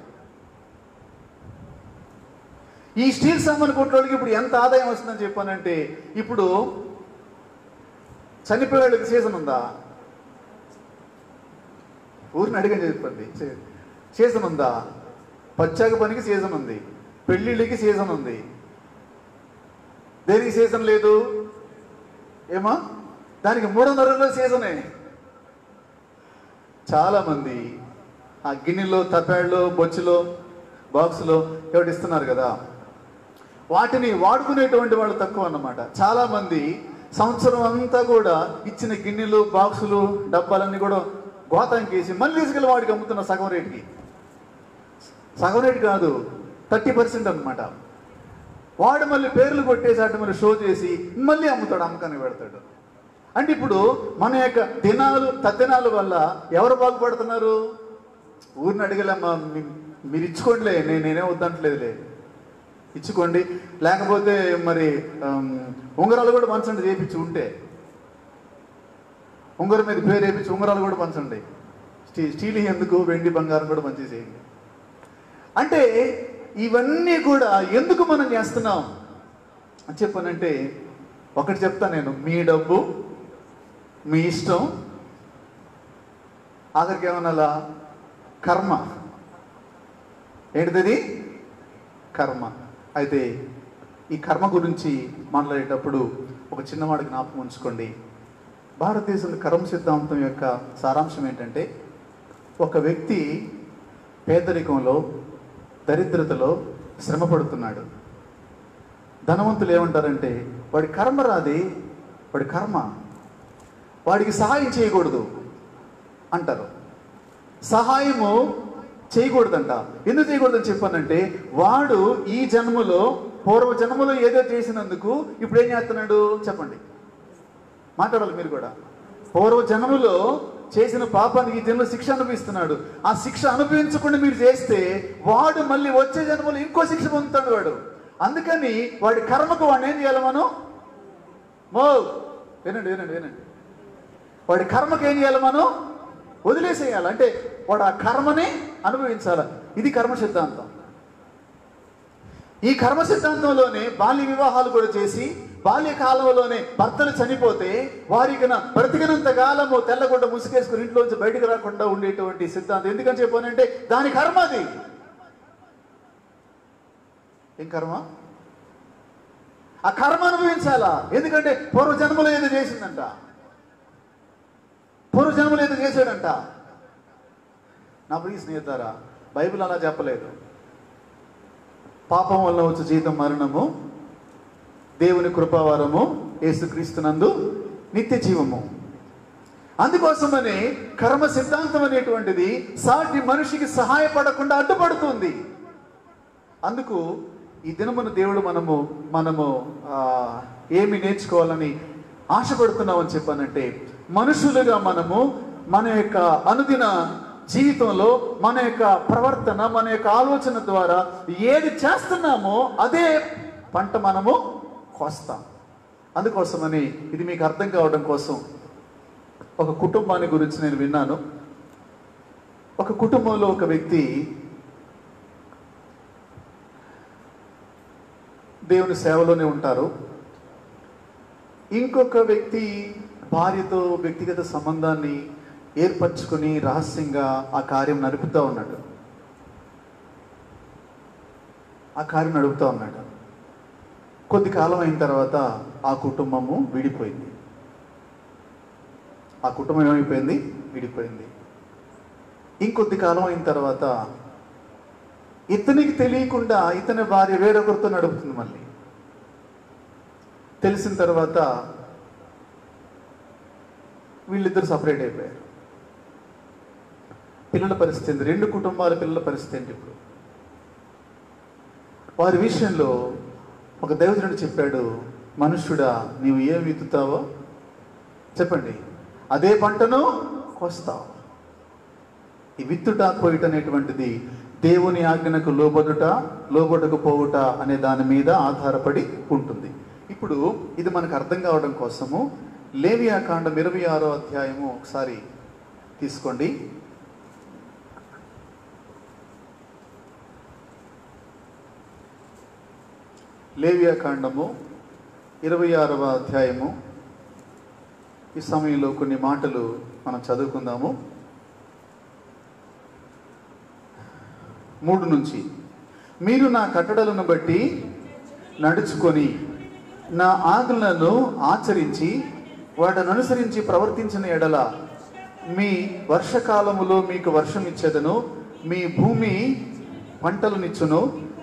ఈ స్టీల్ సామాను కొట్లోడికి ఇప్పుడు ఎంత ఆదాయం వస్తుందని చెప్పానంటే ఇప్పుడు చనిపోయేళ్ళకి సీజన్ ఉందా ఊరిని అడిగని చెప్పండి సీ- సీజన్ ఉందా పచ్చాక పనికి సీజన్ ఉంది పెళ్ళిళ్ళకి సీజన్ ఉంది దేనికి సీజన్ లేదు ఏమా దానికి మూడు వందల సీజనే చాలా మంది ఆ గిన్నెలో తపాళ్ళు బొచ్చులో బాక్సులో ఎవటి ఇస్తున్నారు కదా వాటిని వాడుకునేటువంటి వాళ్ళు తక్కువ అన్నమాట చాలా మంది సంవత్సరం అంతా కూడా ఇచ్చిన గిన్నెలు బాక్సులు డబ్బాలన్నీ కూడా గోతానికి వేసి మళ్ళీ తీసుకెళ్ళి వాడికి అమ్ముతున్న సగం రేటుకి సగం రేటు కాదు థర్టీ పర్సెంట్ అనమాట వాడు మళ్ళీ పేర్లు కొట్టేసి అటు మళ్ళీ షో చేసి మళ్ళీ అమ్ముతాడు అమ్మకానికి పెడతాడు అంటే ఇప్పుడు మన యొక్క దినాలు తద్దినాల వల్ల ఎవరు బాగుపడుతున్నారు ఊరిని అడిగలేమ్మా మీ- మీరు ఇచ్చుకోండిలే నేను నేనే వద్దంటలేదులే ఇచ్చుకోండి లేకపోతే మరి ఆమ్, ఉంగరాలు కూడా పంచండి చేపించి ఉంటే ఉంగరం మీద పేరు వేపించి ఉంగరాలు కూడా పంచండి స్టీ స్టీల్ ఎందుకు వెండి బంగారం కూడా మంచి చేయండి అంటే ఇవన్నీ కూడా ఎందుకు మనం చేస్తున్నాం అని చెప్పానంటే ఒకటి చెప్తా నేను మీ డబ్బు మీ ఇష్టం ఆఖరికి ఏమనాలా కర్మ ఏంటిది కర్మ అయితే ఈ కర్మ గురించి మాట్లాడేటప్పుడు ఒక చిన్నవాడి జ్ఞాపకం ఉంచుకోండి భారతదేశంలో కర్మ సిద్ధాంతం యొక్క సారాంశం ఏంటంటే ఒక వ్యక్తి పేదరికంలో దరిద్రతలో శ్రమ పడుతున్నాడు ధనవంతులు ఏమంటారంటే వాడి కర్మ రాది వాడి కర్మ వాడికి సహాయం చేయకూడదు అంటారు సహాయము చేయకూడదంట ఎందుకు చేయకూడదని చెప్పానంటే వాడు ఈ జన్మలో పూర్వ జన్మలో ఏదో చేసినందుకు ఇప్పుడు ఏం చేస్తున్నాడు చెప్పండి మాట్లాడాలి మీరు కూడా పూర్వ జన్మలో చేసిన పాపానికి ఈ జన్మ శిక్ష అనుభవిస్తున్నాడు ఆ శిక్ష అనుభవించకుండా మీరు చేస్తే వాడు మళ్ళీ వచ్చే జన్మలో ఇంకో శిక్ష పొందుతాడు వాడు అందుకని వాడి కర్మకు వాడిని ఏం చేయాలి మనం మో వినండి వినండి వినండి వాడి కర్మకు ఏం చేయాలి మనం వదిలేసేయాలి అంటే వాడు ఆ కర్మని అనుభవించాలి ఇది కర్మ సిద్ధాంతం ఈ కర్మ సిద్ధాంతంలోనే బాల్య వివాహాలు కూడా చేసి బాల్య కాలంలోనే భర్తలు చనిపోతే వారికి బ్రతికినంత కాలము తెల్లగుడ్డ ముసుగేసుకుని ఇంట్లోంచి బయటకు రాకుండా ఉండేటువంటి సిద్ధాంతం ఎందుకని చెప్పానంటే దాని కర్మ అది ఏం కర్మ ఆ కర్మ అనుభవించాలా ఎందుకంటే పూర్వ జన్మలో ఏదో చేసిందంట పూర్వ జన్మలో ఏదో చేశాడంట నా ప్రియ స్నేహితారా బైబిల్ అలా చెప్పలేదు పాపం వల్ల వచ్చే జీతం మరణము దేవుని కృపావారము యేసుక్రీస్తునందు నిత్య జీవము అందుకోసమనే కర్మ సిద్ధాంతం అనేటువంటిది సాటి మనిషికి సహాయపడకుండా అడ్డుపడుతుంది అందుకు ఈ దినమున దేవుడు మనము మనము ఆ, ఏమి నేర్చుకోవాలని ఆశపడుతున్నామని చెప్పానంటే మనుషులుగా మనము మన యొక్క అనుదిన జీవితంలో మన యొక్క ప్రవర్తన మన యొక్క ఆలోచన ద్వారా ఏది చేస్తున్నామో అదే పంట మనము కోస్తాం అందుకోసమని ఇది మీకు అర్థం కావడం కోసం ఒక కుటుంబాన్ని గురించి నేను విన్నాను ఒక కుటుంబంలో ఒక వ్యక్తి దేవుని సేవలోనే ఉంటారు ఇంకొక వ్యక్తి భార్యతో వ్యక్తిగత సంబంధాన్ని ఏర్పరచుకొని రహస్యంగా ఆ కార్యం నడుపుతూ ఉన్నాడు ఆ కార్యం నడుపుతూ ఉన్నాడు కొద్ది కాలం అయిన తర్వాత ఆ కుటుంబము విడిపోయింది ఆ కుటుంబం ఏమైపోయింది విడిపోయింది ఇంకొద్ది కాలం అయిన తర్వాత ఇతనికి తెలియకుండా ఇతని భార్య వేరొకరితో నడుపుతుంది మళ్ళీ తెలిసిన తర్వాత వీళ్ళిద్దరు సపరేట్ అయిపోయారు పిల్లల పరిస్థితి ఏంటి రెండు కుటుంబాల పిల్లల పరిస్థితి ఏంటి ఇప్పుడు వారి విషయంలో ఒక దైవజనుడు చెప్పాడు మనుష్యుడా నీవు ఏం విత్తుతావో చెప్పండి అదే పంటను కోస్తావు ఈ విత్తుట కోయుట అనేటువంటిది దేవుని ఆజ్ఞనకు లోబడుట లోబడకు పోవుట అనే దాని మీద ఆధారపడి ఉంటుంది ఇప్పుడు ఇది మనకు అర్థం కావడం కోసము లేవియా కాండం ఇరవై ఆరో అధ్యాయము ఒకసారి తీసుకోండి లేవియా కాండము ఇరవై ఆరవ అధ్యాయము ఈ సమయంలో కొన్ని మాటలు మనం చదువుకుందాము మూడు నుంచి మీరు నా కట్టడలను బట్టి నడుచుకొని నా ఆజ్ఞలను ఆచరించి వాటిని అనుసరించి ప్రవర్తించిన ఎడల మీ వర్షకాలములో మీకు వర్షం ఇచ్చేదను మీ భూమి పంటలనిచ్చును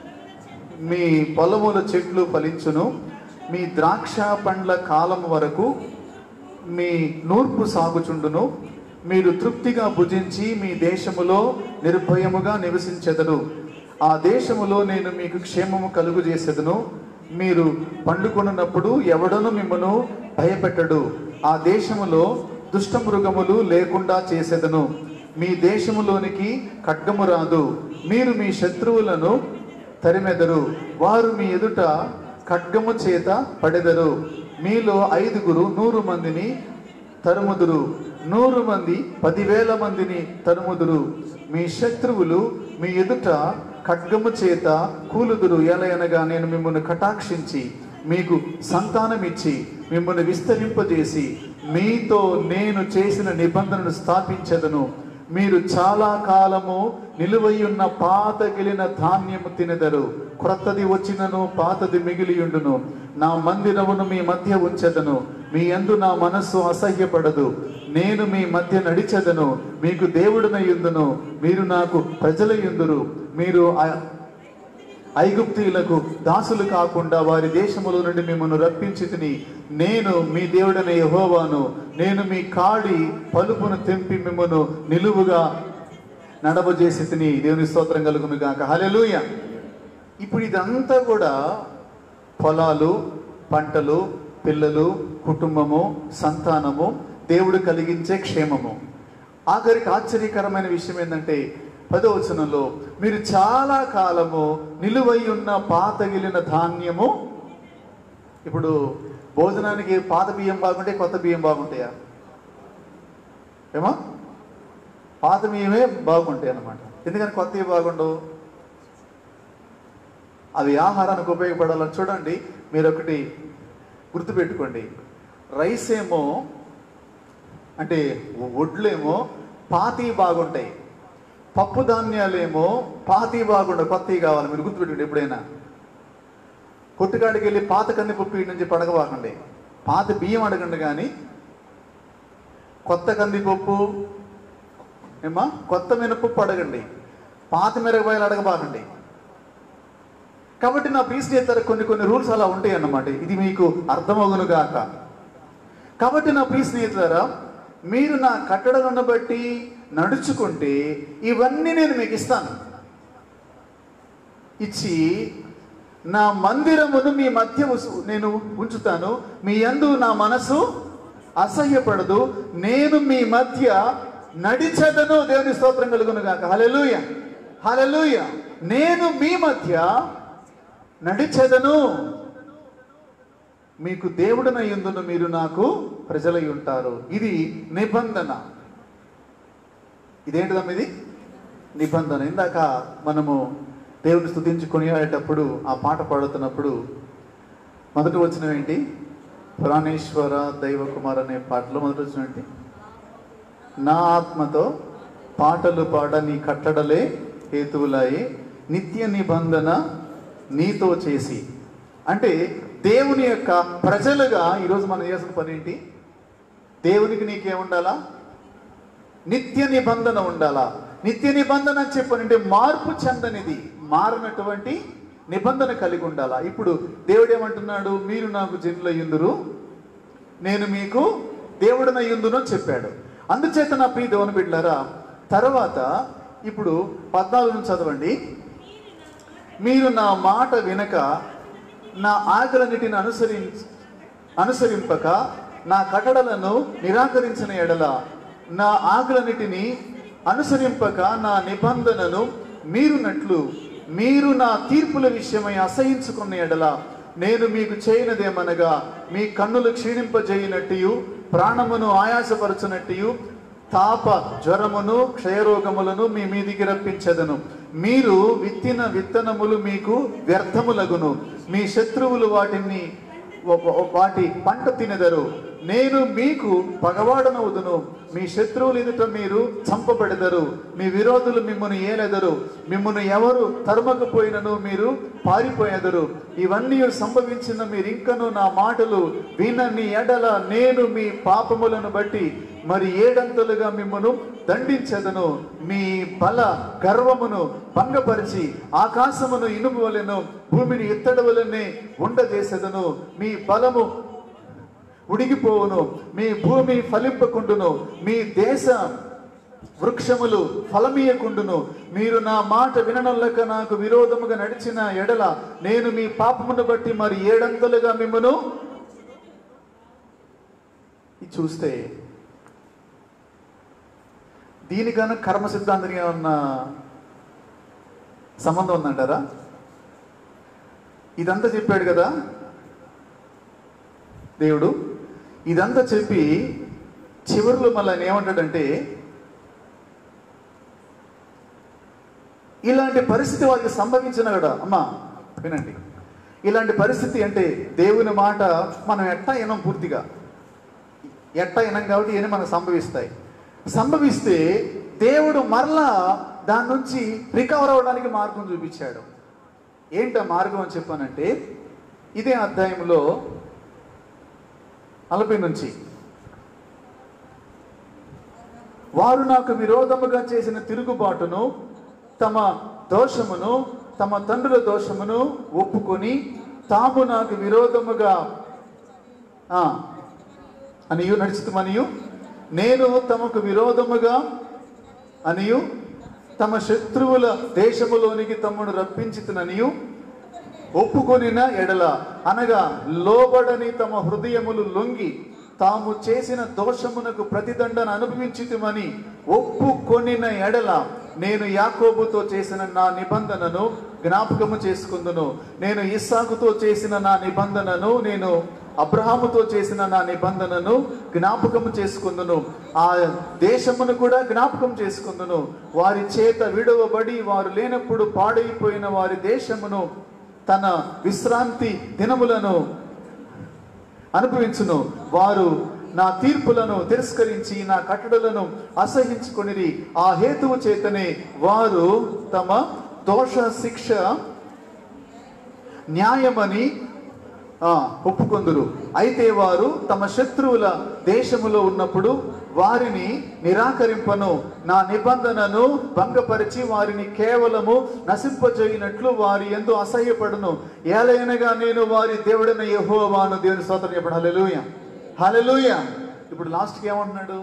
మీ పొలముల చెట్లు ఫలించును మీ ద్రాక్ష పండ్ల కాలం వరకు మీ నూర్పు సాగుచుండును మీరు తృప్తిగా భుజించి మీ దేశములో నిర్భయముగా నివసించెదరు ఆ దేశములో నేను మీకు క్షేమము కలుగు చేసేదను మీరు పండుకొనున్నప్పుడు ఎవడను మిమ్మను భయపెట్టడు ఆ దేశములో దుష్టమృగములు లేకుండా చేసేదను మీ దేశములోనికి ఖడ్గము రాదు మీరు మీ శత్రువులను తరిమెదరు వారు మీ ఎదుట ఖడ్గము చేత పడెదరు మీలో ఐదుగురు నూరు మందిని తరుముదురు నూరు మంది పదివేల మందిని తరుముదురు మీ శత్రువులు మీ ఎదుట ఖడ్గము చేత కూలుదురు ఎలయనగా నేను మిమ్మల్ని కటాక్షించి మీకు సంతానమిచ్చి మిమ్మల్ని విస్తరింపజేసి మీతో నేను చేసిన నిబంధనను స్థాపించదను మీరు చాలా కాలము నిలువయ్యున్న పాత గిలిన ధాన్యము తినెదరు క్రొత్తది వచ్చినను పాతది మిగిలియుండును నా మందిరమును మీ మధ్య ఉంచెదను మీ యందు నా మనస్సు అసహ్యపడదు నేను మీ మధ్య నడిచెదను మీకు దేవుడినయుందును మీరు నాకు ప్రజలయుందురు మీరు ఆ- ఐగుప్తీయులకు దాసులు కాకుండా వారి దేశములో నుండి మిమ్మల్ని రప్పించి తిని నేను మీ దేవుడైన యెహోవాను నేను మీ కాడి పలుపును తెంపి మిమ్మను నిలువుగా నడవజేసి తిని దేవుని స్తోత్రం కలుగును గాక హల్లెలూయ ఇప్పుడు ఇదంతా కూడా పొలాలు పంటలు పిల్లలు కుటుంబము సంతానము దేవుడు కలిగించే క్షేమము ఆఖరికి ఆశ్చర్యకరమైన విషయం ఏంటంటే పదవచనంలో మీరు చాలా కాలము నిలువై ఉన్న పాతగిలిన ధాన్యము ఇప్పుడు భోజనానికి పాత బియ్యం బాగుంటే కొత్త బియ్యం బాగుంటాయా ఏమా పాత బియ్యమే బాగుంటాయి అన్నమాట ఎందుకని కొత్తవి బాగుండవు అవి ఆహారానికి ఉపయోగపడాలని చూడండి మీరు ఒకటి గుర్తుపెట్టుకోండి రైస్ ఏమో అంటే వడ్లేమో పాతి బాగుంటాయి పప్పు ధాన్యాలేమో పాతి బాగుండవు కొత్తవి కావాలి మీరు గుర్తుపెట్టుకోండి ఎప్పుడైనా కొట్టుకాడికి వెళ్ళి పాత కందిపప్పు ఇటు నుంచి పడగబాకండి పాత బియ్యం అడగండి కానీ కొత్త కందిపప్పు ఏమా కొత్త మినపప్పు అడగండి పాత మిరపకాయలు అడగబాకండి కాబట్టి నా ప్రీస్ చేస్తారు కొన్ని కొన్ని రూల్స్ అలా ఉంటాయి అన్నమాట ఇది మీకు అర్థమగును గాక కాబట్టి నా ప్రియ స్నేహితులారా మీరు నా కట్టడలను బట్టి నడుచుకుంటే ఇవన్నీ నేను మీకు ఇస్తాను ఇచ్చి నా మందిరమును మీ మధ్య ఉసు- నేను ఉంచుతాను మీ యందు నా మనసు అసహ్యపడదు నేను మీ మధ్య నడిచెదను దేవుని స్తోత్రం కలుగును గాక హల్లెలూయ హల్లెలూయ నేను మీ మధ్య నడిచెదను మీకు దేవుడనై ఉందును మీరు నాకు ప్రజలై ఉంటారు ఇది నిబంధన ఇదేంటిదమ్మ ఇది నిబంధన ఇందాక మనము దేవుని స్థుతించి కొనియాడేటప్పుడు ఆ పాట పాడుతున్నప్పుడు మొదటి వచ్చిన ఏంటి ప్రాణేశ్వర దైవ కుమార్ అనే పాటలో మొదటి వచ్చినట్టు నా ఆత్మతో పాటలు పాడ నీ కట్టడలే హేతువులాయి నిత్య నిబంధన నీతో చేసి అంటే దేవుని యొక్క ప్రజలుగా ఈరోజు మనం చేసిన పని ఏంటి దేవునికి నీకేముండాలా నిత్య నిబంధన ఉండాలా నిత్య నిబంధన అని చెప్పనంటే మార్పు చెందనిది మారినటువంటి నిబంధన కలిగి ఉండాలా ఇప్పుడు దేవుడు ఏమంటున్నాడు మీరు నాకు జనులయ్యుందురు నేను మీకు దేవుడనయ్యుందును అని చెప్పాడు అందుచేత నా ప్రియ దేవుని బిడ్డారా తర్వాత ఇప్పుడు పద్నాలుగు నుంచి చదవండి మీరు నా మాట వినక నా ఆకలన్నిటిని అనుసరి అనుసరింపక నా కట్టడలను నిరాకరించిన ఎడల నా ఆకలన్నిటిని అనుసరింపక నా నిబంధనను మీరునట్లు మీరు నా తీర్పుల విషయమై అసహించుకున్న ఎడల నేను మీకు చేయనదేమనగా మీ కన్నులు క్షీణింపజేయనట్టు ప్రాణమును ఆయాసపరచునట్టు తాప జ్వరమును క్షయరోగములను మీ మీదికి రప్పించదను మీరు విత్తిన విత్తనములు మీకు వ్యర్థములగును మీ శత్రువులు వాటిని వ- వ- వాటి పంట తినెదరు నేను మీకు పగవాడనవుదును మీ శత్రువులు ఎదుట మీరు చంపబడెదరు మీ విరోధులు మిమ్మల్ని ఏలెదరు మిమ్మల్ని ఎవరు తరుమకపోయినను మీరు పారిపోయేదరు ఇవన్నీ సంభవించిన మీరు ఇంకను నా మాటలు వినని ఎడల నేను మీ పాపములను బట్టి మరి ఏడంతలుగా మిమ్మను దండించెదను మీ బల గర్వమును భంగపరిచి ఆకాశమును ఇనుము వలెను భూమిని ఇత్తడి వలెనే ఉండజేసెదను మీ బలము ఉడిగిపోవును మీ భూమి ఫలింపకుండును మీ దేశ వృక్షములు ఫలమీయకుండును మీరు నా మాట విననల్లక నాకు విరోధముగా నడిచిన ఎడల నేను మీ పాపమును బట్టి మరి ఏడంతలుగా మిమ్మను ఇది చూస్తే దీనికన్నా కర్మ సిద్ధాంతానికి ఏమన్నా సంబంధం ఉందంటారా ఇదంతా చెప్పాడు కదా దేవుడు ఇదంతా చెప్పి చివరిలో మళ్ళీ ఆయన ఏమంటాడంటే ఇలాంటి పరిస్థితి వాళ్ళకి సంభవించిన కూడా అమ్మా వినండి ఇలాంటి పరిస్థితి అంటే దేవుని మాట మనం ఎట్టా వినం పూర్తిగా ఎట్టా వినం కాబట్టి ఇవన్నీ మనకు సంభవిస్తాయి సంభవిస్తే దేవుడు మరలా దాని నుంచి రికవర్ అవ్వడానికి మార్గం చూపించాడు ఏంట మార్గం అని చెప్పానంటే ఇదే అధ్యాయంలో నలభై నుంచి వారు నాకు విరోధముగా చేసిన తిరుగుబాటును తమ దోషమును తమ తండ్రుల దోషమును ఒప్పుకొని తాము నాకు విరోధముగా ఆ, అనియు నడుచుతమనియు నేను తమకు విరోధముగా అనియు తమ శత్రువుల దేశములోనికి తమ్ముడు రప్పించుతుననియు ఒప్పుకొనిన ఎడల అనగా లోబడని తమ హృదయములు లొంగి తాము చేసిన దోషమునకు ప్రతిదండన అనుభవించితుమని ఒప్పుకొనిన ఎడల నేను యాకోబుతో చేసిన నా నిబంధనను జ్ఞాపకము చేసుకుందును నేను ఇస్సాకుతో చేసిన నా నిబంధనను నేను అబ్రహాముతో చేసిన నా నిబంధనను జ్ఞాపకము చేసుకుందును ఆ దేశమును కూడా జ్ఞాపకం చేసుకుందును వారి చేత విడవబడి వారు లేనప్పుడు పాడైపోయిన వారి దేశమును తన విశ్రాంతి దినములను అనుభవించును వారు నా తీర్పులను తిరస్కరించి నా కట్టడలను అసహించుకొనిరి ఆ హేతువు చేతనే వారు తమ దోష శిక్ష న్యాయమని ఆ, ఒప్పుకొందురు అయితే వారు తమ శత్రువుల దేశములో ఉన్నప్పుడు వారిని నిరాకరింపను నా నిబంధనను భంగపరిచి వారిని కేవలము నశింపజేయినట్లు వారి ఎందు అసహ్యపడును ఏలైనగా నేను వారి దేవుడైన యెహోవాను దేవుని స్తోత్రం చెప్పడం హల్లెలూయ హల్లెలూయ ఇప్పుడు లాస్ట్కి ఏమంటున్నాడు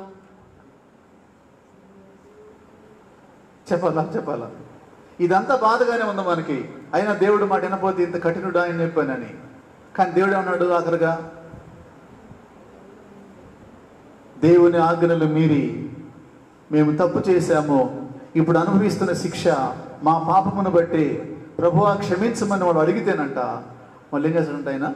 చెప్పాలా చెప్పాలా ఇదంతా బాధగానే ఉంది మనకి అయినా దేవుడు మాట వినపోతే ఇంత కఠినుడు ఆయన చెప్పానని కానీ దేవుడు ఏమన్నాడు ఆఖరిగా దేవుని ఆజ్ఞలు మీరి మేము తప్పు చేశాము ఇప్పుడు అనుభవిస్తున్న శిక్ష మా పాపమును బట్టి ప్రభువా క్షమించమని వాడు అడిగితేనంట మళ్ళీ ఏం చేస్తాడంట ఆయన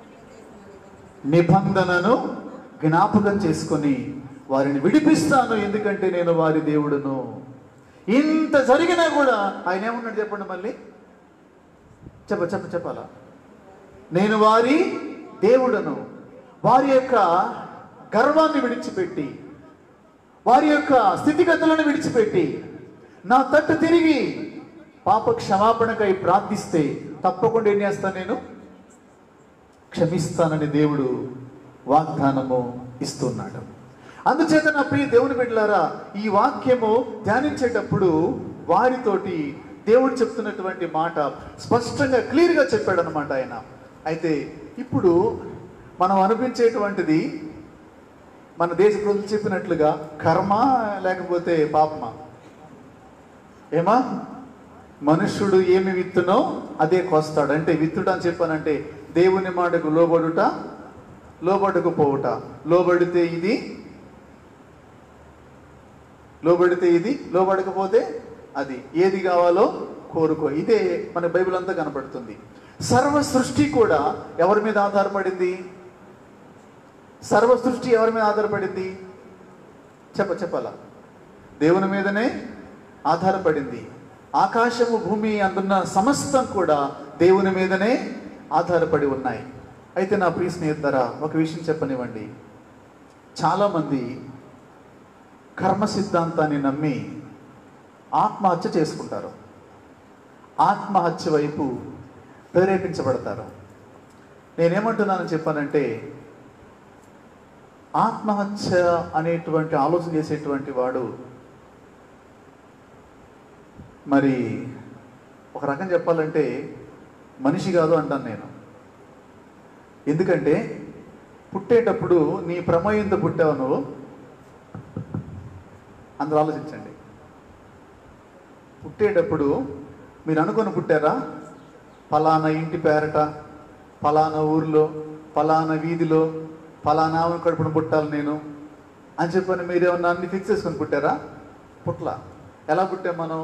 నిబంధనను జ్ఞాపకం చేసుకొని వారిని విడిపిస్తాను ఎందుకంటే నేను వారి దేవుడును ఇంత జరిగినా కూడా ఆయన ఏమన్నాడు చెప్పండి మళ్ళీ చెప్ప చెప్ప చెప్పాలా నేను వారి దేవుడను
వారి యొక్క గర్వాన్ని విడిచిపెట్టి వారి యొక్క స్థితిగతులను విడిచిపెట్టి నా తట్టు తిరిగి పాప క్షమాపణకై ప్రార్థిస్తే తప్పకుండా ఏం చేస్తాను నేను క్షమిస్తానని దేవుడు వాగ్దానము ఇస్తున్నాడు అందుచేత నా ప్రియ దేవుని బిడ్డలారా ఈ వాక్యము ధ్యానించేటప్పుడు వారితోటి దేవుడు చెప్తున్నటువంటి మాట స్పష్టంగా క్లియర్గా చెప్పాడు అనమాట ఆయన అయితే ఇప్పుడు మనం అనిపించేటువంటిది మన దేశ ప్రజలు చెప్పినట్లుగా కర్మ లేకపోతే పాపమా ఏమా మనుష్యుడు ఏమి విత్తునో అదే కోస్తాడు అంటే విత్తుట అని చెప్పానంటే దేవుని మాటకు లోబడుట లోబడకు పోవుట లోబడితే ఇది లోబడితే ఇది లోబడకపోతే అది ఏది కావాలో కోరుకో ఇదే మన బైబిల్ అంతా కనపడుతుంది సర్వ సృష్టి కూడా ఎవరి మీద ఆధారపడింది సర్వ సృష్టి ఎవరి మీద ఆధారపడింది చెప్ప చెప్పాలా దేవుని మీదనే ఆధారపడింది ఆకాశము భూమి అందున్న సమస్తం కూడా దేవుని మీదనే ఆధారపడి ఉన్నాయి అయితే నా ప్రియ స్నేహితురా ఒక విషయం చెప్పనివ్వండి చాలామంది కర్మ సిద్ధాంతాన్ని నమ్మి ఆత్మహత్య చేసుకుంటారు ఆత్మహత్య వైపు ప్రేరేపించబడతారు నేనేమంటున్నానని చెప్పానంటే ఆత్మహత్య అనేటువంటి ఆలోచన చేసేటువంటి వాడు మరి ఒక రకం చెప్పాలంటే మనిషి కాదు అంటాను నేను ఎందుకంటే పుట్టేటప్పుడు నీ ప్రమేయంతో పుట్టావు నువ్వు అందరూ ఆలోచించండి పుట్టేటప్పుడు మీరు అనుకొని పుట్టారా ఫలానా ఇంటి పేరట ఫలానా ఊర్లో ఫలానా వీధిలో ఫలానా ఆమె కడుపున పుట్టాలి నేను అని చెప్పని మీరేమన్నా అన్ని ఫిక్స్ చేసుకొని పుట్టారా పుట్ల ఎలా పుట్టాం మనం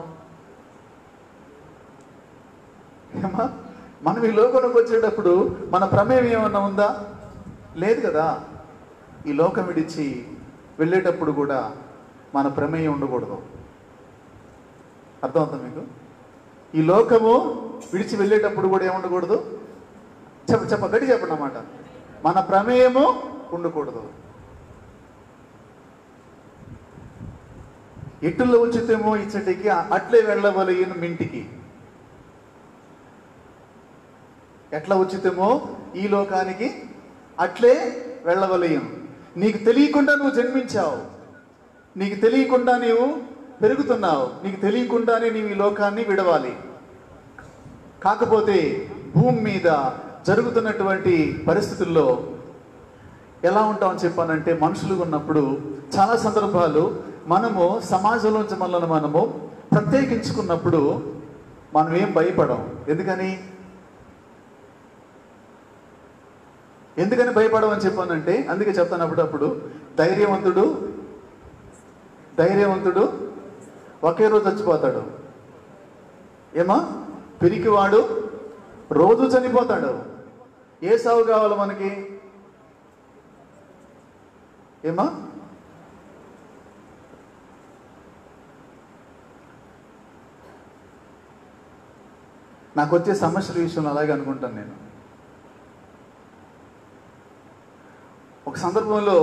ఏమా మనం ఈ లోకంలోకి వచ్చేటప్పుడు మన ప్రమేయం ఏమన్నా ఉందా లేదు కదా ఈ లోకం విడిచి వెళ్ళేటప్పుడు కూడా మన ప్రమేయం ఉండకూడదు అర్థమవుతా మీకు ఈ లోకము విడిచి వెళ్ళేటప్పుడు కూడా ఏముండకూడదు చెప్ప చెప్ప గట్టి చెప్పండి అన్నమాట మన ప్రమేయము ఉండకూడదు ఎట్టులో ఉచితమో ఇచ్చటికి అట్లే వెళ్ళవలయను మింటికి ఎట్లా ఉచితమో ఈ లోకానికి అట్లే వెళ్ళవలయం నీకు తెలియకుండా నువ్వు జన్మించావు నీకు తెలియకుండా నీవు పెరుగుతున్నావు నీకు తెలియకుండానే నీవు ఈ లోకాన్ని విడవాలి కాకపోతే భూమి మీద జరుగుతున్నటువంటి పరిస్థితుల్లో ఎలా ఉంటామని చెప్పానంటే మనుషులు ఉన్నప్పుడు చాలా సందర్భాలు మనము సమాజంలోంచి మనల్ని మనము ప్రత్యేకించుకున్నప్పుడు మనం ఏం భయపడం ఎందుకని ఎందుకని భయపడమని చెప్పానంటే అందుకే చెప్తాను అప్పుడప్పుడు ధైర్యవంతుడు ధైర్యవంతుడు ఒకే రోజు చచ్చిపోతాడు ఏమా పిరికివాడు రోజు చనిపోతాడు ఏ సాగు కావాలి మనకి ఏమా నాకు వచ్చే సమస్యల విషయంలో అలాగే అనుకుంటాను నేను ఒక సందర్భంలో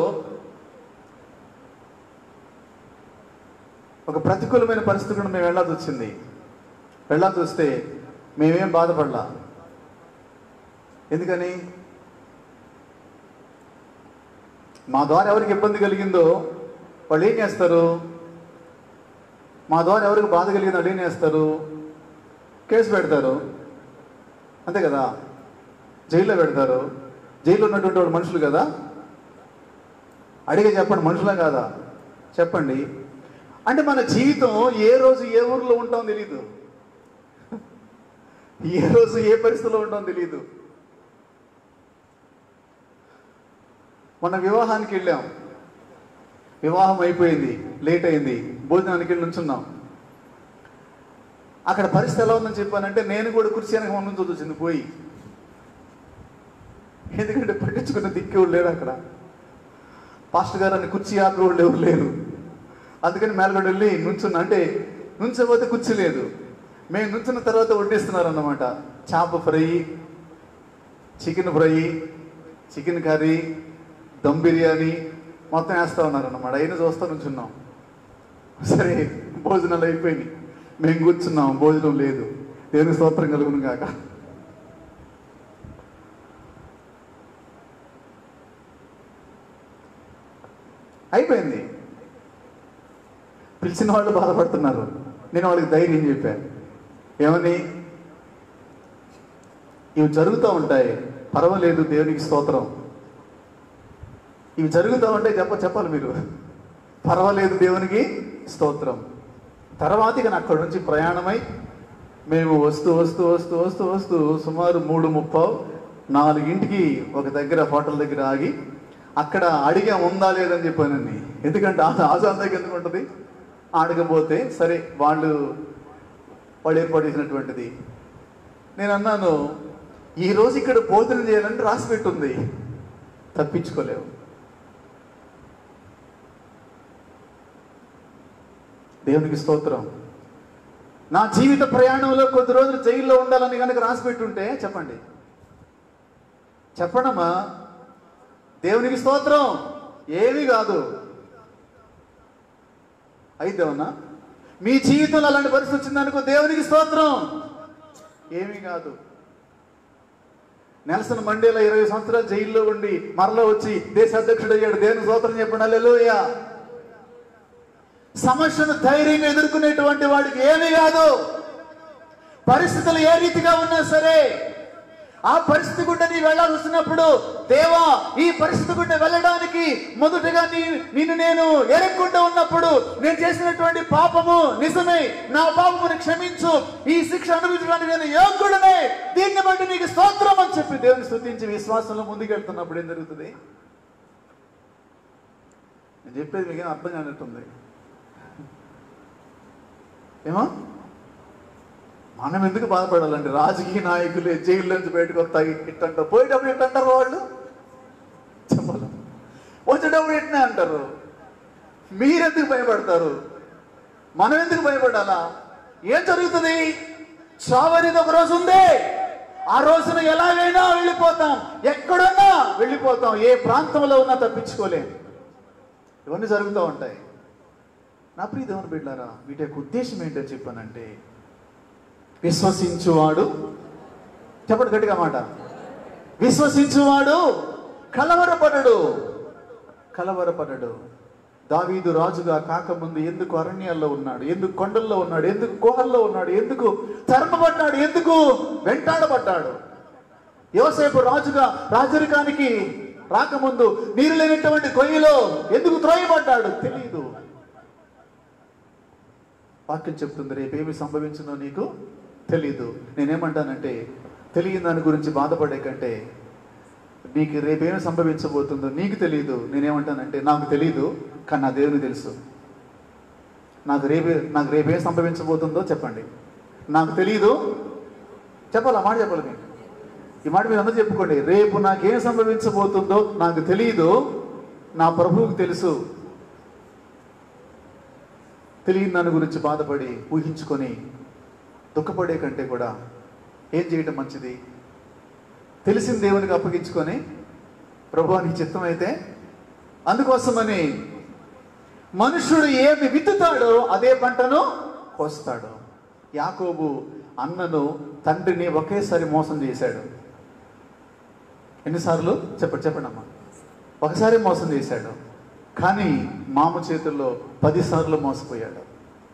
ఒక ప్రతికూలమైన పరిస్థితులను మేము వెళ్ళాల్సి వచ్చింది వెళ్ళాల్సి వస్తే మేమేం బాధపడలా ఎందుకని మా ద్వారా ఎవరికి ఇబ్బంది కలిగిందో వాళ్ళు ఏం చేస్తారు మా ద్వారా ఎవరికి బాధ కలిగిందో వాళ్ళు ఏం చేస్తారు కేసు పెడతారు అంతే కదా జైల్లో పెడతారు జైల్లో ఉన్నటువంటి వాడు మనుషులు కదా అడిగే చెప్పండి మనుషులా కాదా చెప్పండి అంటే మన జీవితం ఏ రోజు ఏ ఊర్లో ఉంటామో తెలియదు ఏ రోజు ఏ పరిస్థితిలో ఉంటామో తెలియదు మన వివాహానికి వెళ్ళాం వివాహం అయిపోయింది లేట్ అయింది భోజనానికి వెళ్ళి నుంచున్నాం అక్కడ పరిస్థితి ఎలా ఉందని చెప్పానంటే నేను కూడా కుర్చీ వెనక మన నుంచి వచ్చింది పోయి ఎందుకంటే పట్టించుకున్న దిక్కేవాడు లేడు అక్కడ పాస్టర్ గారు అని కుర్చీ ఆపేవాళ్ళు ఎవరు లేరు అందుకని మేలగడ వెళ్ళి నుంచున్నా అంటే నుంచబోతే కుర్చీ లేదు మేము నుంచున్న తర్వాత వడ్డిస్తున్నారు అన్నమాట చేప fry chicken fry chicken curry dum biryani మొత్తం వేస్తా ఉన్నారు అన్నమాట అయినా చూస్తా నుంచున్నాం సరే భోజనాలు అయిపోయినాయి మేము కూర్చున్నాం భోజనం లేదు దేవుని స్తోత్రం కలుగును కాక అయిపోయింది పిలిచిన వాళ్ళు బాధపడుతున్నారు నేను వాళ్ళకి ధైర్యం చెప్పాను ఏమని ఇవి జరుగుతూ ఉంటాయి పర్వాలేదు దేవునికి స్తోత్రం ఇవి జరుగుతూ ఉంటాయి చెప్ప చెప్పాలి మీరు పర్వాలేదు దేవునికి స్తోత్రం తర్వాత ఇక అక్కడి నుంచి ప్రయాణమై మేము వస్తూ వస్తూ వస్తూ వస్తూ వస్తూ సుమారు మూడు ముప్పావు నాలుగింటికి ఒక దగ్గర హోటల్ దగ్గర ఆగి అక్కడ అడిగా ఉందా లేదని చెప్పానండి ఎందుకంటే ఆ ఆశాంతకి ఎందుకు ఉంటుంది అడగబోతే సరే వాళ్ళు వాళ్ళు ఏర్పాటు చేసినటువంటిది నేను అన్నాను ఈ రోజు ఇక్కడ భోజనం చేయాలని రాసి పెట్టుంది తప్పించుకోలేవు దేవునికి స్తోత్రం నా జీవిత ప్రయాణంలో కొద్ది రోజులు జైల్లో ఉండాలని కనుక రాసి పెట్టుంటే చెప్పండి చెప్పడమ్మా దేవునికి స్తోత్రం ఏమీ కాదు అయితే ఉన్నా మీ జీవితంలో అలాంటి పరిస్థితి వచ్చిందనుకో దేవునికి స్తోత్రం ఏమీ కాదు నెల్సన్ మండేలా ఇరవై సంవత్సరాలు జైల్లో ఉండి మరలా వచ్చి దేశ అధ్యక్షుడు అయ్యాడు దేవుని స్తోత్రం చెప్పండి అల్లెలుయా సమస్యను ధైర్యంగా ఎదుర్కొనేటువంటి వాడికి ఏమీ కాదు పరిస్థితులు ఏ రీతిగా ఉన్నా సరే ఆ పరిస్థితి గుండా నీ వెళ్ళాల్సి వచ్చినప్పుడు దేవా ఈ పరిస్థితి గుండా వెళ్ళడానికి మొదటగా నీ నిన్ను నేను ఎరగకుండా ఉన్నప్పుడు నేను చేసినటువంటి పాపము నిజమే నా పాపముని క్షమించు ఈ శిక్ష అనుభవించడానికి నేను యోగ్యుడనే దీన్ని బట్టి నీకు స్తోత్రం అని చెప్పి దేవుని స్తుతించి విశ్వాసంలో ముందుకెళ్తున్నప్పుడు ఏం జరుగుతుంది నేను చెప్పేది మీకు అర్థం కానట్టుంది ఏమో మనం ఎందుకు బాధపడాలండి రాజకీయ నాయకులు జైలు నుంచి బయటకు వస్తాయి ఇట్టంటారు పోయేటప్పుడు ఇట్టంటారు వాళ్ళు చెప్పాలి వచ్చేటప్పుడు ఇట్నే అంటారు మీరెందుకు భయపడతారు మనం ఎందుకు భయపడాలా ఏం జరుగుతుంది చావు అనేది ఒక రోజు ఉంది ఆ రోజున ఎలాగైనా వెళ్ళిపోతాం ఎక్కడున్నా వెళ్ళిపోతాం ఏ ప్రాంతంలో ఉన్నా తప్పించుకోలేం ఇవన్నీ జరుగుతూ ఉంటాయి నా ప్రియ దేవుని బిడ్డారా వీటి యొక్క ఉద్దేశం ఏంటో చెప్పానంటే విశ్వసించువాడు చెప్పండి గట్టిగా మాట విశ్వసించువాడు కలవరపడడు కలవరపడడు దావీదు రాజుగా కాకముందు ఎందుకు అరణ్యాల్లో ఉన్నాడు ఎందుకు కొండల్లో ఉన్నాడు ఎందుకు గుహల్లో ఉన్నాడు ఎందుకు తరమబడ్డాడు ఎందుకు వెంటాడబడ్డాడు యోసేపు రాజుగా రాజరికానికి రాకముందు నీరు లేనటువంటి కొయ్యిలో ఎందుకు త్రోయబడ్డాడు తెలియదు వాక్యం చెప్తుంది రేపేమి సంభవించిందో నీకు తెలీదు నేనేమంటానంటే తెలియని దాని గురించి బాధపడే కంటే నీకు రేపేమి సంభవించబోతుందో నీకు తెలియదు నేనేమంటానంటే నాకు తెలియదు కానీ నా దేవునికి తెలుసు నాకు రేపే నాకు రేపేం సంభవించబోతుందో చెప్పండి నాకు తెలియదు చెప్పాలి ఆ మాట చెప్పాలి మీకు ఈ మాట మీరు అందరూ చెప్పుకోండి రేపు నాకేం సంభవించబోతుందో నాకు తెలియదు నా ప్రభువుకి తెలుసు తెలియని దాని గురించి బాధపడి ఊహించుకొని దుఃఖపడే కంటే కూడా ఏం చేయటం మంచిది తెలిసిన దేవునికి అప్పగించుకొని ప్రభు నీ చిత్తం అయితే అందుకోసమని మనుషుడు ఏమి విత్తుతాడో అదే పంటను కోస్తాడు యాకోబు అన్నను తండ్రిని ఒకేసారి మోసం చేశాడు ఎన్నిసార్లు చెప్పండి చెప్పండి అమ్మా ఒకసారి మోసం చేశాడు కానీ మామ చేతుల్లో పదిసార్లు మోసపోయాడు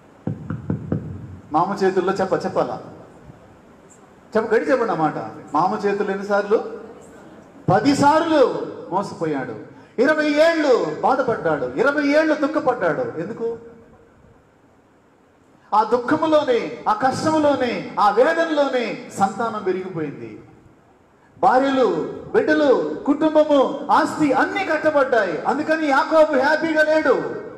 మామ చేతుల్లో చెప్ప చెప్పాలా చెప్ప గడి చెప్పండి అన్నమాట మామ చేతుల్లో ఎన్నిసార్లు పదిసార్లు మోసపోయాడు ఇరవై ఏళ్ళు బాధపడ్డాడు ఇరవై ఏళ్ళు దుఃఖపడ్డాడు ఎందుకు ఆ దుఃఖములోనే ఆ కష్టములోనే ఆ వేదనలోనే సంతానం పెరిగిపోయింది భార్యలు బిడ్డలు కుటుంబము ఆస్తి అన్ని కట్టబడ్డాయి అందుకని యాకోబు హ్యాపీగా లేడు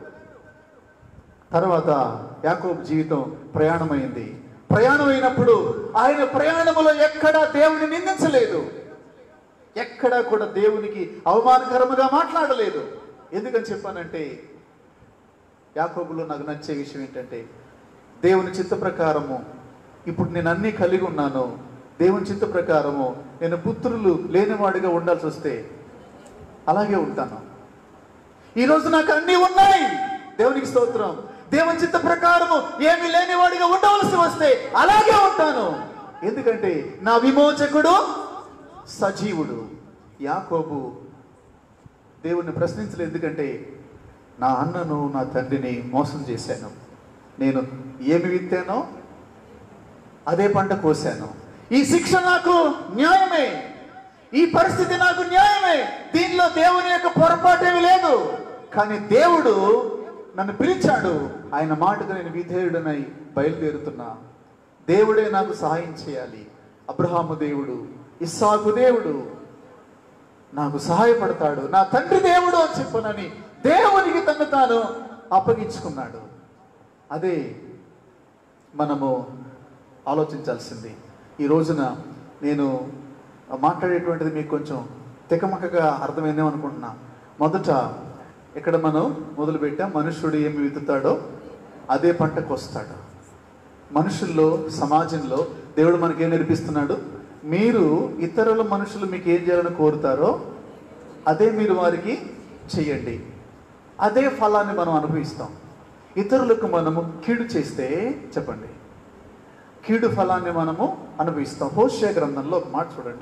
తర్వాత యాకోబు జీవితం ప్రయాణమైంది ప్రయాణమైనప్పుడు ఆయన ప్రయాణములో ఎక్కడా దేవుని నిందించలేదు ఎక్కడా కూడా దేవునికి అవమానకరముగా మాట్లాడలేదు ఎందుకని చెప్పానంటే యాకోబులో నాకు నచ్చే విషయం ఏంటంటే దేవుని చిత్త ప్రకారము ఇప్పుడు నేను అన్నీ కలిగి ఉన్నాను దేవుని చిత్త ప్రకారము నేను పుత్రులు లేనివాడిగా ఉండాల్సి వస్తే అలాగే ఉంటాను ఈరోజు నాకు అన్నీ ఉన్నాయి దేవునికి స్తోత్రం దేవుని చిత్త ప్రకారము ఏమి లేనివాడిగా ఉండవలసి వస్తే అలాగే ఉంటాను ఎందుకంటే నా విమోచకుడు సజీవుడు యాకోబు దేవుణ్ణి ప్రశ్నించలేదు ఎందుకంటే నా అన్నను నా తండ్రిని మోసం చేశాను నేను ఏమి విత్తానో అదే పంట కోసాను ఈ శిక్ష నాకు న్యాయమే ఈ పరిస్థితి నాకు న్యాయమే దీనిలో దేవుని యొక్క పొరపాటేమి లేదు కానీ దేవుడు నన్ను పిలిచాడు ఆయన మాటకు నేను విధేయుడనై బయలుదేరుతున్నా దేవుడే నాకు సహాయం చేయాలి అబ్రహాము దేవుడు ఇస్సాకు దేవుడు నాకు సహాయపడతాడు నా తండ్రి దేవుడు అని చెప్పనని దేవునికి తను తాను అప్పగించుకున్నాడు అదే మనము ఆలోచించాల్సింది ఈ రోజున నేను మాట్లాడేటువంటిది మీకు కొంచెం తికమకగా అర్థమైందేమో అనుకుంటున్నా మొదట ఇక్కడ మనం మొదలుపెట్టాం మనుష్యుడు ఏమి విత్తుతాడో అదే పంటకు వస్తాడు మనుషుల్లో సమాజంలో దేవుడు మనకేం నేర్పిస్తున్నాడు మీరు ఇతరుల మనుషులు మీకు ఏం చేయాలని కోరుతారో అదే మీరు వారికి చెయ్యండి అదే ఫలాన్ని మనం అనుభవిస్తాం ఇతరులకు మనము కీడు చేస్తే చెప్పండి కీడు ఫలాన్ని మనము అనుభవిస్తాం హోషయ గ్రంథంలో ఒక మాట చూడండి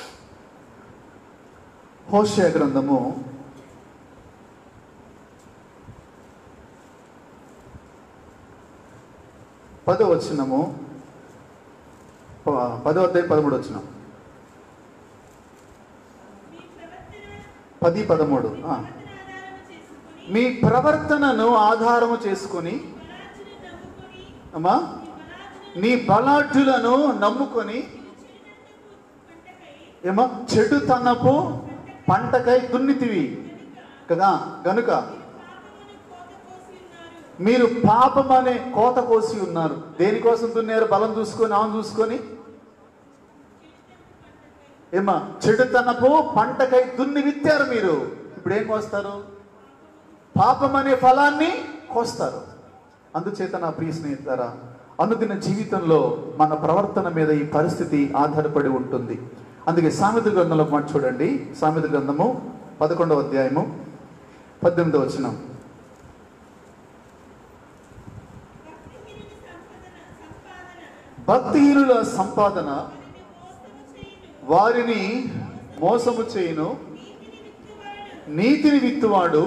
హోషయ గ్రంథము పదో వచ్చినము ప- పదో అధ్యాయం పదమూడు వచ్చినాం పది పదమూడు ఆ. మీ ప్రవర్తనను ఆధారము చేసుకొని అమ్మా నీ బలాఢ్యులను నమ్ముకొని ఏమో చెడుతనపు పంటకై దున్నితివి కదా గనుక మీరు పాపం అనే కోత కోసి ఉన్నారు దేనికోసం దున్నారు బలం చూసుకొని ఆమె చూసుకొని ఏమా చెడుతనపు పంటకై దున్ని విత్తారు మీరు ఇప్పుడు ఏం కోస్తారు పాపం అనే ఫలాన్ని కోస్తారు అందుచేత నా ప్రియ స్నేహితులారా అనుదిన జీవితంలో మన ప్రవర్తన మీద ఈ పరిస్థితి ఆధారపడి ఉంటుంది అందుకే సామెత గ్రంథంలో మాట చూడండి సామెత గ్రంథము పదకొండవ అధ్యాయము పద్దెనిమిదవ వచనం భక్తిహీనుల సంపాదన వారిని మోసము చేయును నీతిని విత్తువాడు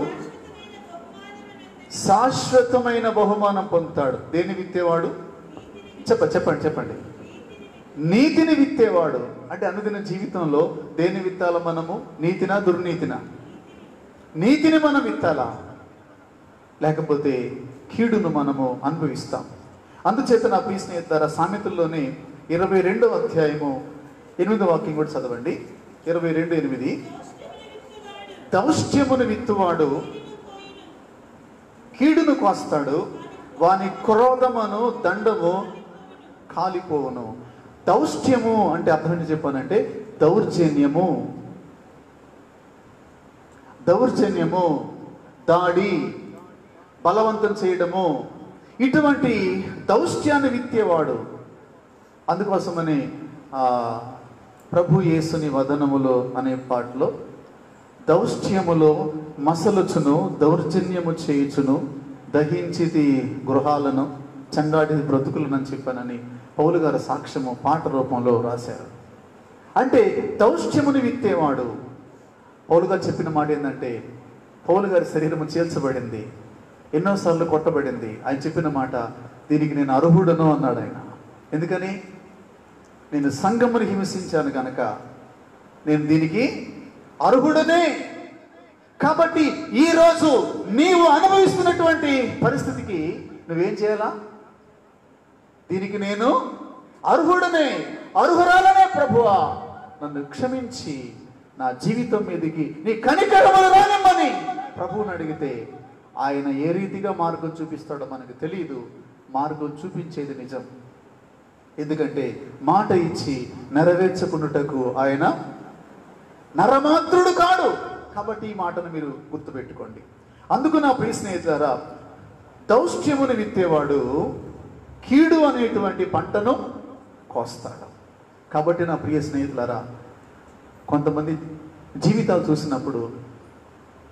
శాశ్వతమైన బహుమానం పొందుతాడు దేని విత్తేవాడు చెప్ప చెప్పండి చెప్పండి నీతిని విత్తేవాడు అంటే అనుదిన జీవితంలో దేని విత్తాల మనము నీతినా దుర్నీతినా నీతిని మనం విత్తాలా లేకపోతే కీడును మనము అనుభవిస్తాం అందుచేత నా ప్రియ స్నేహితులారా సామెతల్లోనే ఇరవై రెండవ అధ్యాయము ఎనిమిదో వాక్యం కూడా చదవండి ఇరవై రెండు ఎనిమిది దౌష్ట్యమును విత్తువాడు కీడును కోస్తాడు వాని క్రోధమును దండము కాలిపోవును దౌష్ట్యము అంటే అర్థం ఏంటి చెప్పానంటే దౌర్జన్యము దౌర్జన్యము దాడి బలవంతం చేయడము ఇటువంటి దౌష్ట్యాన్ని విత్తేవాడు అందుకోసమని ఆ, ప్రభు యేసుని వదనములో అనే పాటలో దౌష్ట్యములో మసలుచును దౌర్జన్యము చేయుచును దహించితి గృహాలను చండాటి బ్రతుకులను అని చెప్పానని పౌలు గారు సాక్ష్యము పాట రూపంలో రాశారు అంటే దౌష్ట్యముని విత్తేవాడు పౌలు గారు చెప్పిన మాట ఏంటంటే పౌలు గారి శరీరము చీల్చబడింది ఎన్నోసార్లు కొట్టబడింది ఆయన చెప్పిన మాట దీనికి నేను అర్హుడను అన్నాడు ఆయన ఎందుకని నేను సంఘమును హింసించాను కనుక నేను దీనికి అర్హుడనే కాబట్టి ఈ రోజు నీవు అనుభవిస్తున్నటువంటి పరిస్థితికి నువ్వేం చేయాలా దీనికి నేను అర్హుడనే అర్హురాలనే ప్రభువా నన్ను క్షమించి నా జీవితం మీదకి నీ కనికరములు రానిమ్మని ప్రభువుని అడిగితే ఆయన ఏ రీతిగా మార్గం చూపిస్తాడో మనకు తెలియదు మార్గం చూపించేది నిజం ఎందుకంటే మాట ఇచ్చి నెరవేర్చుకున్నటకు ఆయన నరమాత్రుడు కాడు కాబట్టి ఈ మాటను మీరు గుర్తుపెట్టుకోండి అందుకు నా ప్రియ స్నేహితులారా దౌష్ట్యమును విత్తేవాడు కీడు అనేటువంటి పంటను కోస్తాడు కాబట్టి నా ప్రియ స్నేహితులారా కొంతమంది జీవితాలు చూసినప్పుడు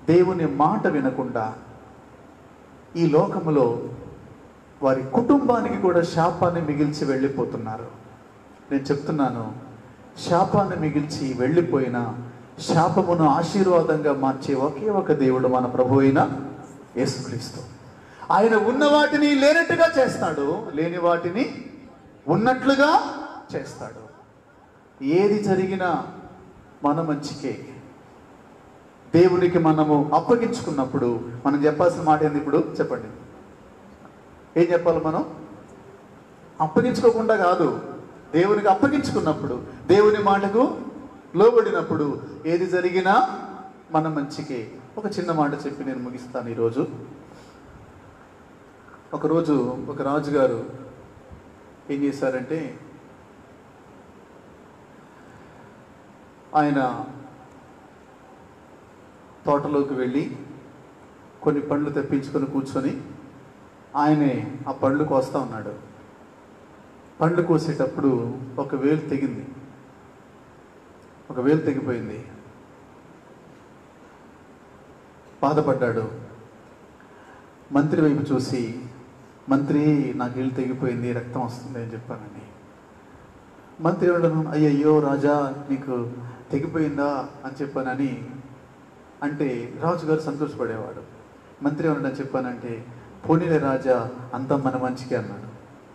దేవుని మాట వినకుండా ఈ లోకములో వారి కుటుంబానికి కూడా శాపాన్ని మిగిల్చి వెళ్ళిపోతున్నారు నేను చెప్తున్నాను శాపాన్ని మిగిల్చి వెళ్ళిపోయిన శాపమును ఆశీర్వాదంగా మార్చే ఒకే ఒక దేవుడు మన ప్రభు అయిన యేసుక్రీస్తు ఆయన ఉన్న వాటిని లేనట్టుగా చేస్తాడు లేని వాటిని ఉన్నట్లుగా చేస్తాడు ఏది జరిగినా మన మంచికే దేవునికి మనము అప్పగించుకున్నప్పుడు మనం చెప్పాల్సిన మాట ఏంది ఇప్పుడు చెప్పండి ఏం చెప్పాలి మనం అప్పగించుకోకుండా కాదు దేవునికి అప్పగించుకున్నప్పుడు దేవుని మాటకు లోబడినప్పుడు ఏది జరిగినా మన మంచికే ఒక చిన్న మాట చెప్పి నేను ముగిస్తాను ఈరోజు ఒకరోజు ఒక రాజుగారు ఏం చేశారంటే ఆయన తోటలోకి వెళ్ళి కొన్ని పండ్లు తెప్పించుకొని కూర్చొని ఆయనే ఆ పండ్లు కోస్తా ఉన్నాడు పండ్లు కోసేటప్పుడు ఒక వేలు తెగింది ఒక వేలు తెగిపోయింది బాధపడ్డాడు మంత్రి వైపు చూసి మంత్రి నాకు వేలు తెగిపోయింది రక్తం వస్తుంది అని చెప్పానండి మంత్రి ఉండను అయ్యయ్యో రాజా నీకు తెగిపోయిందా అని చెప్పానని అంటే రాజుగారు సంతోషపడేవాడు మంత్రి ఏమన్నా చెప్పానంటే పోనీలే రాజా అంతా మన మంచికే అన్నాడు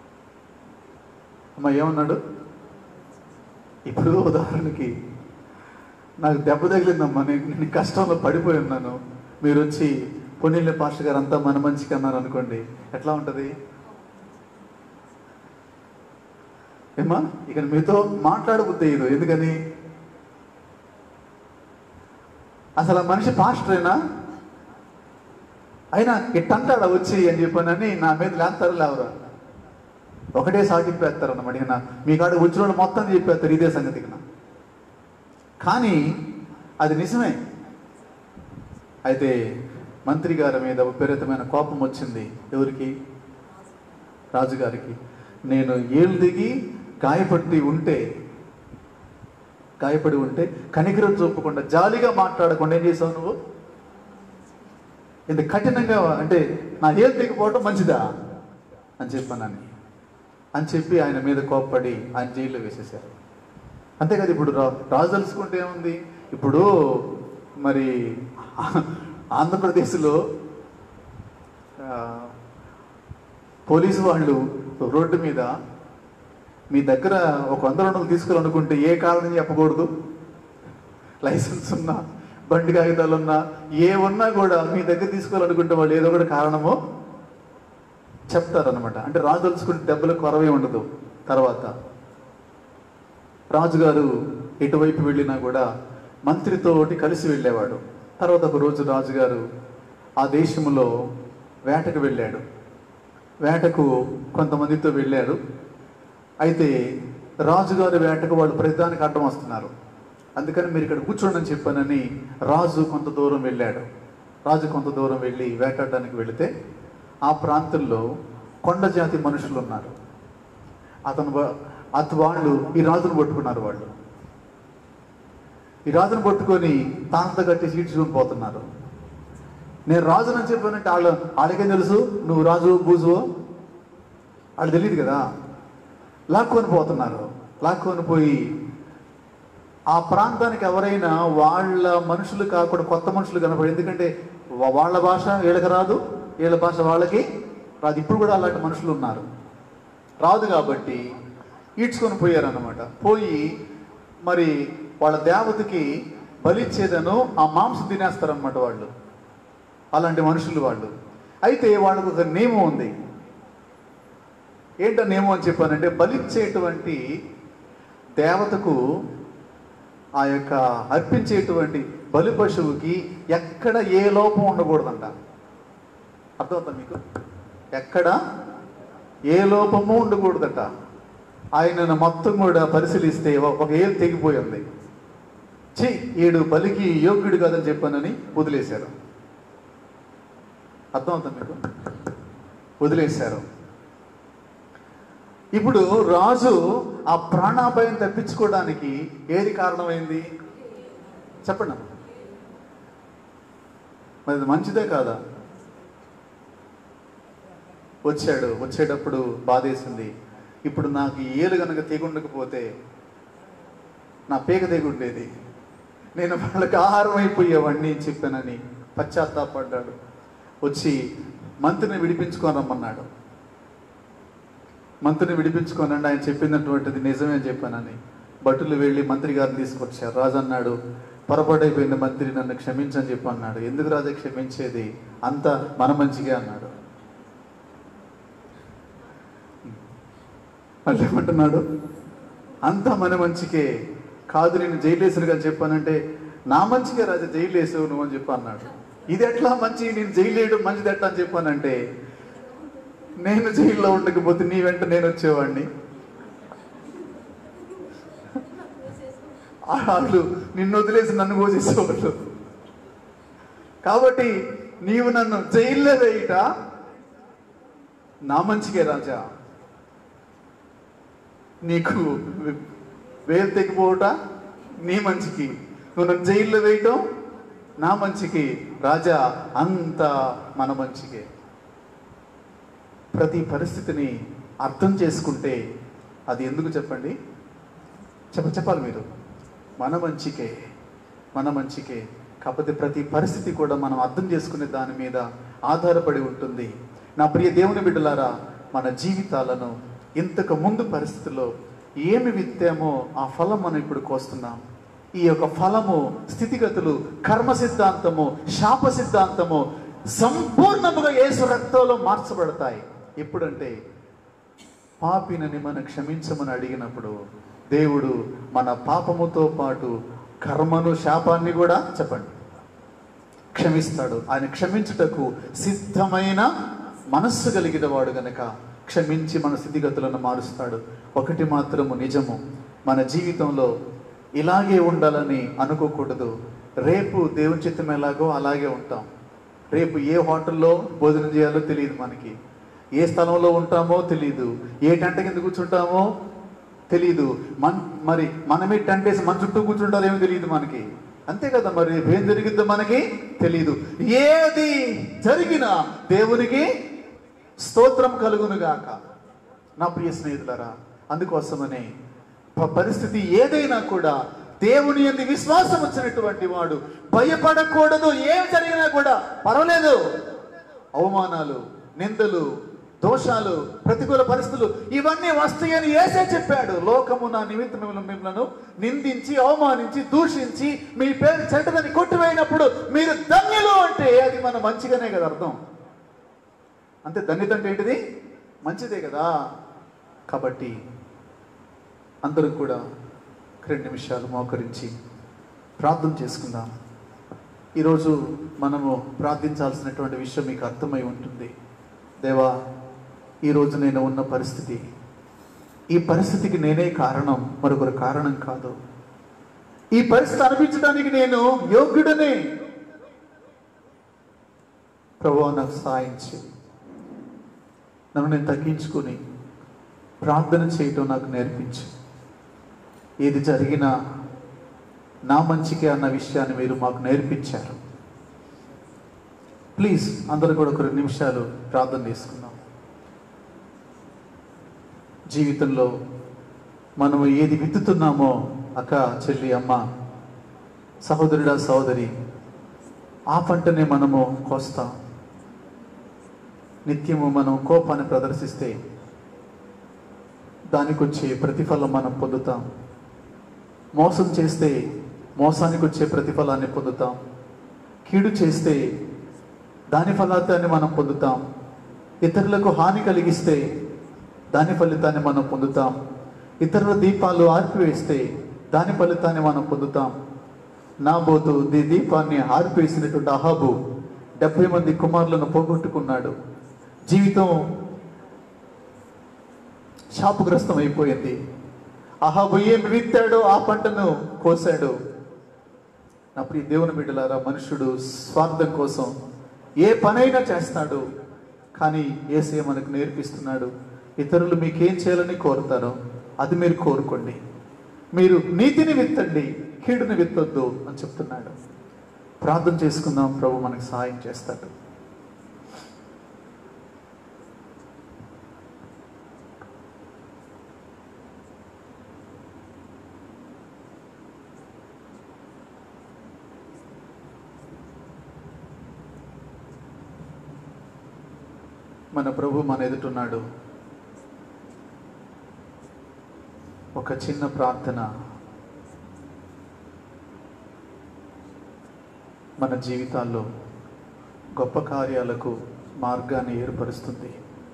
అమ్మ ఏమన్నాడు ఇప్పుడు ఉదాహరణకి నాకు దెబ్బ తగిలిందమ్మా నేను నేను కష్టంలో పడిపోయి ఉన్నాను మీరు వచ్చి పొన్నీళ్ళ పాస్టర్ గారు అంతా మన మంచికి అన్నారు అనుకోండి ఎట్లా ఉంటుంది ఏమా ఇక మీతో మాట్లాడబుద్ది ఇది ఎందుకని అసలు ఆ మనిషి పాస్టరేనా అయినా ఇట్టంటాడా వచ్చి అని చెప్పానని నా మీద లేస్తారు లేవరా ఒకటే సాటింపేస్తారు అన్నమాట ఇక నా- మీ కాడ వచ్చిన వాళ్ళు మొత్తం చెప్పేస్తారు ఇదే సంగతి ఇక నా. కానీ అది నిజమే అయితే మంత్రి గారి మీద విపరీతమైన కోపం వచ్చింది ఎవరికి రాజుగారికి నేను ఏళ్ళు దిగి గాయపడి ఉంటే గాయపడి ఉంటే కనికరం చూపకుండా జాలిగా మాట్లాడకుండా ఏం చేసావు నువ్వు ఇంత కఠినంగా అంటే నా ఏళ్ళు దిగిపోవడం మంచిదా అని చెప్పానని అని చెప్పి ఆయన మీద కోప్పడి ఆయన జైల్లో వేసేశారు అంతేకాదు ఇప్పుడు రా రాజు తలుచుకుంటే ఏముంది ఇప్పుడు మరి ఆంధ్రప్రదేశ్లో ఆ, పోలీసు వాళ్ళు రోడ్డు మీద మీ దగ్గర ఒక వంద రెండు వందలు తీసుకోవాలనుకుంటే ఏ కారణం చెప్పకూడదు లైసెన్స్ ఉన్నా బండి కాగితాలు ఉన్నా ఏ ఉన్నా కూడా మీ దగ్గర తీసుకోవాలనుకుంటే వాళ్ళు ఏదో ఒకటి కారణమో చెప్తారనమాట అంటే రాజు తలుచుకుంటే దెబ్బలకు కొరవే ఉండదు తర్వాత రాజుగారు ఎటువైపు వెళ్ళినా కూడా మంత్రితోటి కలిసి వెళ్ళేవాడు తర్వాత ఒక రోజు రాజుగారు ఆ దేశంలో వేటకు వెళ్ళాడు వేటకు కొంతమందితో వెళ్ళాడు అయితే రాజుగారి వేటకు వాళ్ళు ప్రతిదానికి అడ్డం వస్తున్నారు అందుకని మీరు ఇక్కడ కూర్చోండి అని చెప్పానని రాజు కొంత దూరం వెళ్ళాడు రాజు కొంత దూరం వెళ్ళి వేటాడడానికి వెళితే ఆ ప్రాంతంలో కొండ జాతి మనుషులు ఉన్నారు అతను వా- అత వాళ్ళు ఈ రాజును పట్టుకున్నారు వాళ్ళు ఈ రాజును పట్టుకొని తానంత కట్టి సీడ్చుకొని పోతున్నారు నేను రాజునని చెప్పానంటే వాళ్ళు వాళ్ళకేం తెలుసు నువ్వు రాజు బూజువో వాళ్ళు తెలియదు కదా లాక్కొని పోతున్నారు లాక్కొని పోయి ఆ ప్రాంతానికి ఎవరైనా వాళ్ళ మనుషులు కాకుండా కొత్త మనుషులు కనపడి ఎందుకంటే వా- వాళ్ళ భాష వీళ్ళకి రాదు వీళ్ళ భాష వాళ్ళకి రాదు ఇప్పుడు కూడా అలాంటి మనుషులు ఉన్నారు రాదు కాబట్టి ఈడ్చుకొని పోయారన్నమాట పోయి మరి వాళ్ళ దేవతకి బలిచ్చేదను ఆ మాంసం తినేస్తారన్నమాట వాళ్ళు అలాంటి మనుషులు వాళ్ళు అయితే వాళ్ళకు ఒక నియమం ఉంది ఏంటో నియమం అని చెప్పానంటే బలిచ్చేటువంటి దేవతకు ఆ యొక్క అర్పించేటువంటి బలి పశువుకి ఎక్కడ ఏ లోపం ఉండకూడదంట అర్థమవుతా మీకు ఎక్కడ ఏ లోపము ఉండకూడదట ఆయనను మొత్తం కూడా పరిశీలిస్తే ఒక ఒక ఏలు తెగిపోయింది ఛీ ఈడు బలికి యోగ్యుడు కాదని చెప్పానని వదిలేశారు అర్థమవుతుంది మీకు వదిలేశారు ఇప్పుడు రాజు ఆ ప్రాణాపాయం తప్పించుకోవడానికి ఏది కారణమైంది చెప్పండి అమ్మ. మరి అది మంచిదే కాదా వచ్చాడు వచ్చేటప్పుడు బాధేసింది ఇప్పుడు నాకు ఈ ఏలు కనుక తెగుండకపోతే నా పీక తెగుండేది నేను వాళ్ళకి ఆహారం అయిపోయేవాడిని అని చెప్పానని పశ్చాత్తాపడ్డాడు వచ్చి మంత్రిని విడిపించుకొని రమ్మన్నాడు మంత్రిని విడిపించుకోనండి ఆయన చెప్పినటువంటిది నిజమే అని చెప్పానని భటులు వెళ్ళి మంత్రి గారిని తీసుకొచ్చారు రాజు అన్నాడు పొరపాటైపోయిన మంత్రి నన్ను క్షమించని చెప్పి అన్నాడు ఎందుకు రాజా క్షమించేది అంతా మన మంచిగా అన్నాడు మళ్ళీ ఏమంటున్నాడు అంతా మన మంచికే కాదు నేను జైలేసునుగా చెప్పానంటే నా మంచిగా రాజా జైలు వేసావు నువ్వు అని చెప్పి అన్నాడు ఇది ఎట్లా మంచి నేను జైలు వేయడం మంచిది ఎట్లా అని చెప్పానంటే నేను జైల్లో ఉండకపోతే నీ వెంట నేను వచ్చేవాడిని వాళ్ళు నిన్ను వదిలేసి నన్ను కోసేసేవాళ్ళు కాబట్టి నీవు నన్ను జైల్లో వేయట నా మంచికే రాజా నీకు వేలు తెగిపోవట నీ మంచికి నువ్వు నన్ను జైల్లో వేయటం నా మంచికి రాజా అంతా మన మంచికే ప్రతి పరిస్థితిని అర్థం చేసుకుంటే అది ఎందుకు చెప్పండి చెప్ప చెప్పాలి మీరు మన మంచికే మన మంచికే కాకపోతే ప్రతి పరిస్థితి కూడా మనం అర్థం చేసుకునే దాని మీద ఆధారపడి ఉంటుంది నా ప్రియ దేవుని బిడ్డలారా మన జీవితాలను ఇంతకు ముందు పరిస్థితుల్లో ఏమి విత్తామో ఆ ఫలం మనం ఇప్పుడు కోస్తున్నాం ఈ యొక్క ఫలము స్థితిగతులు కర్మ సిద్ధాంతము శాప సిద్ధాంతము సంపూర్ణముగా యేసు రక్తంలో మార్చబడతాయి ఎప్పుడంటే పాపినని మనం క్షమించమని అడిగినప్పుడు దేవుడు మన పాపముతో పాటు కర్మను శాపాన్ని కూడా చెప్పండి క్షమిస్తాడు ఆయన క్షమించుటకు సిద్ధమైన మనస్సు కలిగిన వాడు గనక క్షమించి మన స్థితిగతులను మారుస్తాడు ఒకటి మాత్రము నిజము మన జీవితంలో ఇలాగే ఉండాలని అనుకోకూడదు రేపు దేవుని చిత్తం ఎలాగో అలాగే ఉంటాం రేపు ఏ హోటల్లో భోజనం చేయాలో తెలియదు మనకి ఏ స్థలంలో ఉంటామో తెలియదు ఏ టెంట కింద కూర్చుంటామో తెలియదు మన్ మరి మనమే టెంట్ వేసి మన చుట్టూ కూర్చుంటారేమో తెలియదు మనకి అంతే కదా మరి రేపు ఏం జరిగిద్దో మనకి తెలియదు ఏది జరిగినా దేవునికి స్తోత్రం కలుగును గాక నా ప్రియ స్నేహితులరా అందుకోసమనే ప- పరిస్థితి ఏదైనా కూడా దేవుని ఎందు విశ్వాసం వచ్చినటువంటి వాడు భయపడకూడదు ఏం జరిగినా కూడా పర్వాలేదు అవమానాలు నిందలు దోషాలు ప్రతికూల పరిస్థితులు ఇవన్నీ వస్తాయని ఏసే చెప్పాడు లోకము నా నిమిత్తం మిమ్మల్ని మిమ్మల్ని నిందించి అవమానించి దూషించి మీ పేరు చెడ్డదని కొట్టివేయినప్పుడు మీరు ధన్యులు అంటే అది మన మంచిగానే కదా అర్థం అంతే ధన్యత అంటే ఏంటిది మంచిదే కదా కాబట్టి అందరూ కూడా ఒక రెండు నిమిషాలు మోకరించి ప్రార్థన చేసుకుందాం ఈరోజు మనము ప్రార్థించాల్సినటువంటి విషయం మీకు అర్థమై ఉంటుంది దేవా ఈరోజు నేను ఉన్న పరిస్థితి ఈ పరిస్థితికి నేనే కారణం మరొకరు కారణం కాదు ఈ పరిస్థితి అనిపించడానికి నేను యోగ్యుడనే ప్రభు నాకు సాయం చేయి నన్ను నేను తగ్గించుకుని ప్రార్థన చేయటం నాకు నేర్పించు ఏది జరిగినా నా మంచికే అన్న విషయాన్ని మీరు మాకు నేర్పించారు ప్లీజ్ అందరూ కూడా ఒక రెండు నిమిషాలు ప్రార్థన చేసుకుందాం జీవితంలో మనము ఏది విత్తుతున్నామో అక్క చెల్లి అమ్మ సహోదరుడా సహోదరి ఆ పంటనే మనము కోస్తాం నిత్యము మనం కోపాన్ని ప్రదర్శిస్తే దానికి వచ్చే ప్రతిఫలం మనం పొందుతాం మోసం చేస్తే మోసానికి వచ్చే ప్రతిఫలాన్ని పొందుతాం కీడు చేస్తే దాని ఫలితాన్ని మనం పొందుతాం ఇతరులకు హాని కలిగిస్తే దాని ఫలితాన్ని మనం పొందుతాం ఇతరుల దీపాలు ఆర్పివేస్తే దాని ఫలితాన్ని మనం పొందుతాం నాబోతు ది దీపాన్ని ఆర్పివేసినటువంటి అహాబు డెబ్బై మంది కుమారులను పోగొట్టుకున్నాడు జీవితం శాపగ్రస్తం అయిపోయింది అహాబు ఏమి విత్తాడో ఆ పంటను కోసాడు నా ప్రియ దేవుని బిడ్డలారా మనుషుడు స్వార్థం కోసం ఏ పనైనా చేస్తాడు కానీ ఏసే మనకు నేర్పిస్తున్నాడు ఇతరులు మీకేం చేయాలని కోరుతారో అది మీరు కోరుకోండి మీరు నీతిని విత్తండి కీడుని విత్తొద్దు అని చెప్తున్నాడు
ప్రార్థన చేసుకుందాం ప్రభు మనకి సహాయం చేస్తాడు మన ప్రభు మన ఎదుటున్నాడు ఒక చిన్న ప్రార్థన మన జీవితాల్లో గొప్ప కార్యాలకు మార్గాన్ని ఏర్పరుస్తుంది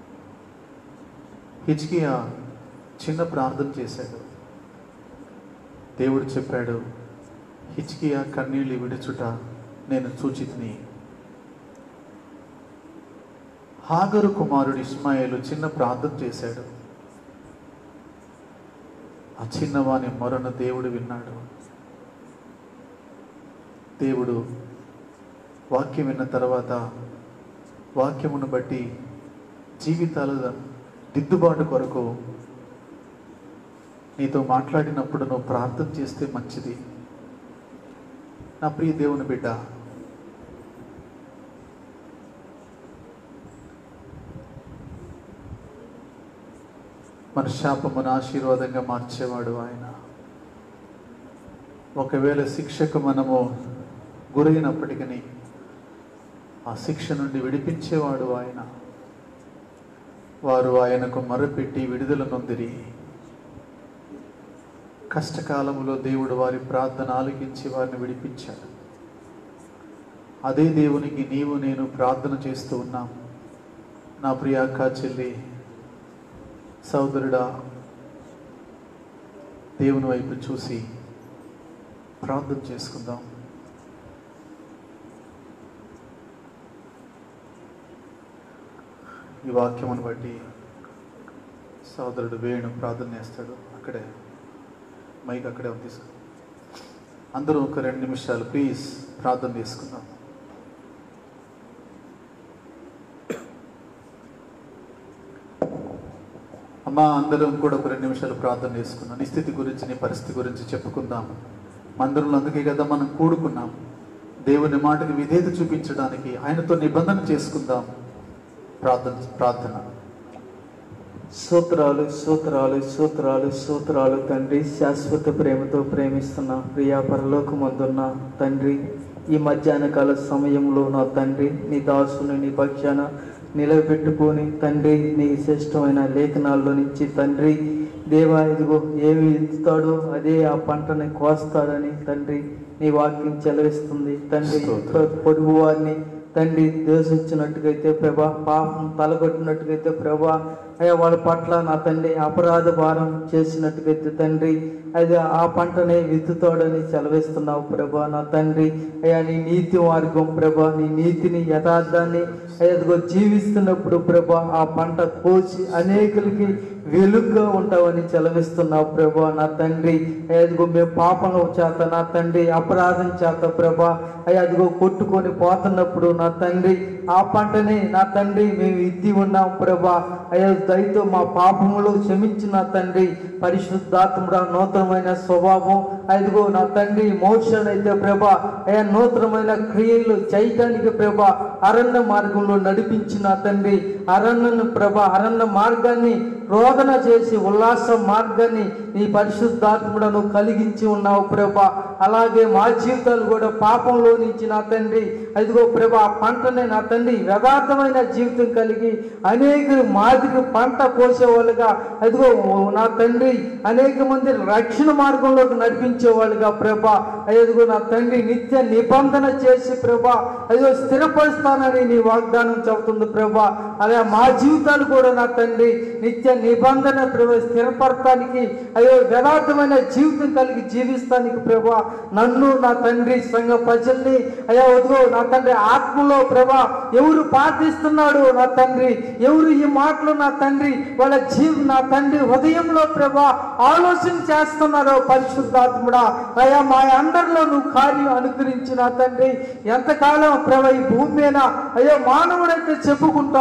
హిజ్కియా చిన్న ప్రార్థన చేశాడు దేవుడు చెప్పాడు హిజ్కియా కన్నీళ్ళు విడుచుట నేను చూచితిని హాగరు కుమారుడు ఇస్మాయిలు చిన్న ప్రార్థన చేశాడు ఆ చిన్నవాని మొరను దేవుడు విన్నాడు దేవుడు వాక్యం విన్న తర్వాత వాక్యమును బట్టి జీవితాల దిద్దుబాటు కొరకు నీతో మాట్లాడినప్పుడు నువ్వు ప్రార్థన చేస్తే మంచిది నా ప్రియ దేవుని బిడ్డ మన శాపమును ఆశీర్వాదంగా మార్చేవాడు ఆయన ఒకవేళ శిక్షకు మనము గురైనప్పటికీ ఆ శిక్ష నుండి విడిపించేవాడు ఆయన వారు ఆయనకు మరపెట్టి విడుదల నొందిరి కష్టకాలంలో దేవుడు వారి ప్రార్థన ఆలకించి వారిని విడిపించాడు అదే దేవునికి నీవు నేను ప్రార్థన చేస్తూ ఉన్నాం నా ప్రియాక్క చెల్లి సోదరుడా దేవుని వైపు చూసి ప్రార్థన చేసుకుందాం ఈ వాక్యమును బట్టి సోదరుడు వేణు ప్రార్థన చేస్తాడు అక్కడే మైక్ అక్కడే ఉంది తీసుకు అందరూ ఒక రెండు నిమిషాలు ప్లీజ్ ప్రార్థన చేసుకుందాం అమ్మా అందరం కూడా ఒక రెండు నిమిషాలు ప్రార్థన చేసుకున్నాం నీ స్థితి గురించి నీ పరిస్థితి గురించి చెప్పుకుందాం మందిరంలో అందుకే కదా మనం కూడుకున్నాం దేవుని మాటకి విధేయత చూపించడానికి ఆయనతో నిబంధన చేసుకుందాం ప్రార్థన ప్రార్థన
సూత్రాలు సూత్రాలు సూత్రాలు సూత్రాలు తండ్రి శాశ్వత ప్రేమతో ప్రేమిస్తున్న ప్రియా పరలోకమందున్న తండ్రి ఈ మధ్యాహ్న కాల సమయంలో నా తండ్రి నీ దాసుని నీ పక్షాన నిలబెట్టుకొని తండ్రి నీ శ్రేష్టమైన లేఖనాల్లో నుంచి తండ్రి దేవా ఇదిగో ఏమి ఇస్తాడో అదే ఆ పంటని కోస్తాడని తండ్రి నీ వాక్యం చెలవిస్తుంది తండ్రి
స్తోత్రం.
పొరుగు వారిని తండ్రి దేశించినట్టుగైతే ప్రభా పాపం తలగొట్టినట్టుగైతే ప్రభా అయ్యా వాళ్ళ పట్ల నా తండ్రి అపరాధ భారం చేసినట్టుగైతే తండ్రి అది ఆ పంటనే విత్తుతాడని సెలవిస్తున్నావు ప్రభా నా తండ్రి అయ్యా నీ నీతి మార్గం ప్రభా నీ నీతిని యథార్థాన్ని అయ్యా జీవిస్తున్నప్పుడు ప్రభా ఆ పంట కోసి అనేకులకి వెలుగుగా ఉంటావని చెలవిస్తున్నావు ప్రభా నా తండ్రి అదిగో మేము పాపం చేత నా తండ్రి అపరాధం చేత ప్రభా అయ్యా అదిగో కొట్టుకొని పోతున్నప్పుడు నా తండ్రి ఆ పంటని నా తండ్రి మేము ఇద్ది ఉన్నాం ప్రభా అయ్యా దయతో మా పాపములు క్షమించిన నా తండ్రి పరిశుద్ధాత్ముడ నూతనమైన స్వభావం అదిగో నా తండ్రి మోషన్ అయితే ప్రభా అయ్యా నూతనమైన క్రియలు చేయటానికి ప్రభా అరణ్య మార్గంలో నడిపించిన నా తండ్రి అరణ్యను ప్రభా అరణ్య మార్గాన్ని రోదన చేసి ఉల్లాస మార్గాన్ని నీ పరిశుద్ధాత్ముడను కలిగించి ఉన్నావు ప్రభా అలాగే మా జీవితాలు కూడా పాపంలో నుంచి నా తండ్రి అదిగో ప్రభా ఆ పంటనే నా తండ్రి యథార్థమైన జీవితం కలిగి అనేక మాదిరి పంట కోసేవాళ్ళుగా అదిగో ఓ నా తండ్రి అనేక మంది రక్షణ మార్గంలోకి నడిపించేవాళ్ళుగా ప్రభా అదిగో నా తండ్రి నిత్య నిబంధన చేసి ప్రభా అదిగో స్థిరపరుస్తానని నీ వాగ్దానం చెబుతుంది ప్రభా అలా మా జీవితాలు కూడా నా తండ్రి నిత్య నిబంధన ప్రభా స్థిరపడటానికి అయ్యో యథార్థమైన జీవితం కలిగి జీవిస్తానికి ప్రభా నన్ను నా తండ్రి సంఘ ప్రజల్ని అయ్యా వదిగో నా తండ్రి ఆత్మలో ప్రభా ఎవరు పాటిస్తున్నాడు నా తండ్రి ఎవరు ఈ మాటలు నా తండ్రి వాళ్ళ జీవి నా తండ్రి హృదయంలో ప్రభా ఆలోచన చేస్తున్నారో పరిశుద్ధాత్ముడా అయ్యా మా అందరిలో నువ్వు కార్యం అనుగ్రహించి నా తండ్రి ఎంతకాలం ప్రభా ఈ భూమి మీద అయ్యో మానవుడైతే చెప్పుకుంటారు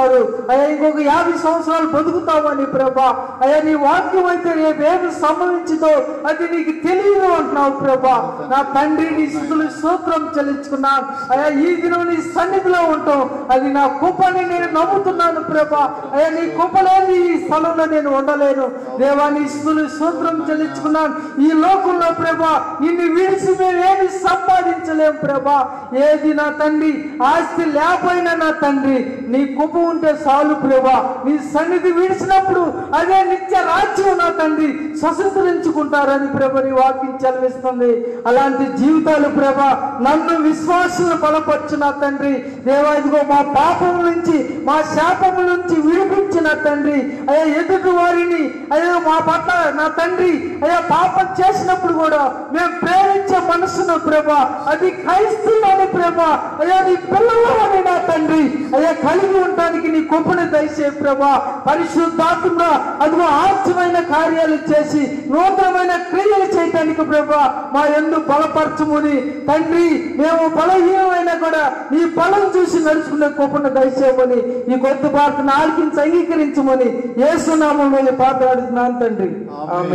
అయ్యా ఇంకొక యాభై సంవత్సరాలు బతుకుతావని ప్రభా అయ్యా నీ వాక్యం అయితే రేపు ఏమి సంభవించిందో అది నీకు తెలియదు అంటున్నావు ప్రభా నా తండ్రి నీ స్థుతులు సూత్రం చెల్లించుకున్నాను అయ్యా ఈ దినం నీ సన్నిధిలో ఉంటాం అది నా కుప్పని నేను నమ్ముతున్నాను ప్రభా అయ్యా నీ కుప్పలేని ఈ స్థలంలో నేను ఉండలేను దేవా నీ స్థుతులు సూత్రం చెల్లించుకున్నాను ఈ లోకంలో ప్రభా నిన్ను విడిచి మేమేమి సంపాదించలేం ప్రభా ఏది నా తండ్రి ఆస్తి లేకపోయినా నా తండ్రి నీ కుప్ప ఉంటే చాలు ప్రభా నీ సన్నిధి విడిచినప్పుడు అదే నిత్య రాజ్యం నా తండ్రి స్వతంత్రించుకుంటారని ప్రభ నీ వాక్యం చదివిస్తుంది అలాంటి జీవితాలు ప్రభ నన్ను విశ్వాసులు బలపరచు నా తండ్రి దేవా ఇదిగో మా పాపం నుంచి మా శాపం నుంచి విడిపించిన తండ్రి అయ్యా ఎదుటి వారిని అయ్యా మా పట్ల నా తండ్రి అయ్యా పాపం చేసినప్పుడు కూడా మేము ప్రేమించే మనసును ప్రభా అది క్రైస్తవుని ప్రభా అయ్యా నీ పిల్లలు అని నా తండ్రి అయ్యా కలిగి ఉండటానికి నీ కుప్పని దయచే ప్రభా పరిశుద్ధాత్మ అదిగో ఆశ్చర్యమైన కార్యాలు చేసి నూతనమైన క్రియలు చేయటానికి ప్రభా మా ఎందు బలపరచముని తండ్రి మేము బలహీనమైనా కూడా నీ బలం చూసి నడుచుకునే కుప్పను దయచేయమని ఈ కొత్త పాటను ఆలకించి అంగీకరించమని ఏసునామంలో పాటలాడుతున్నాను తండ్రి ఆమె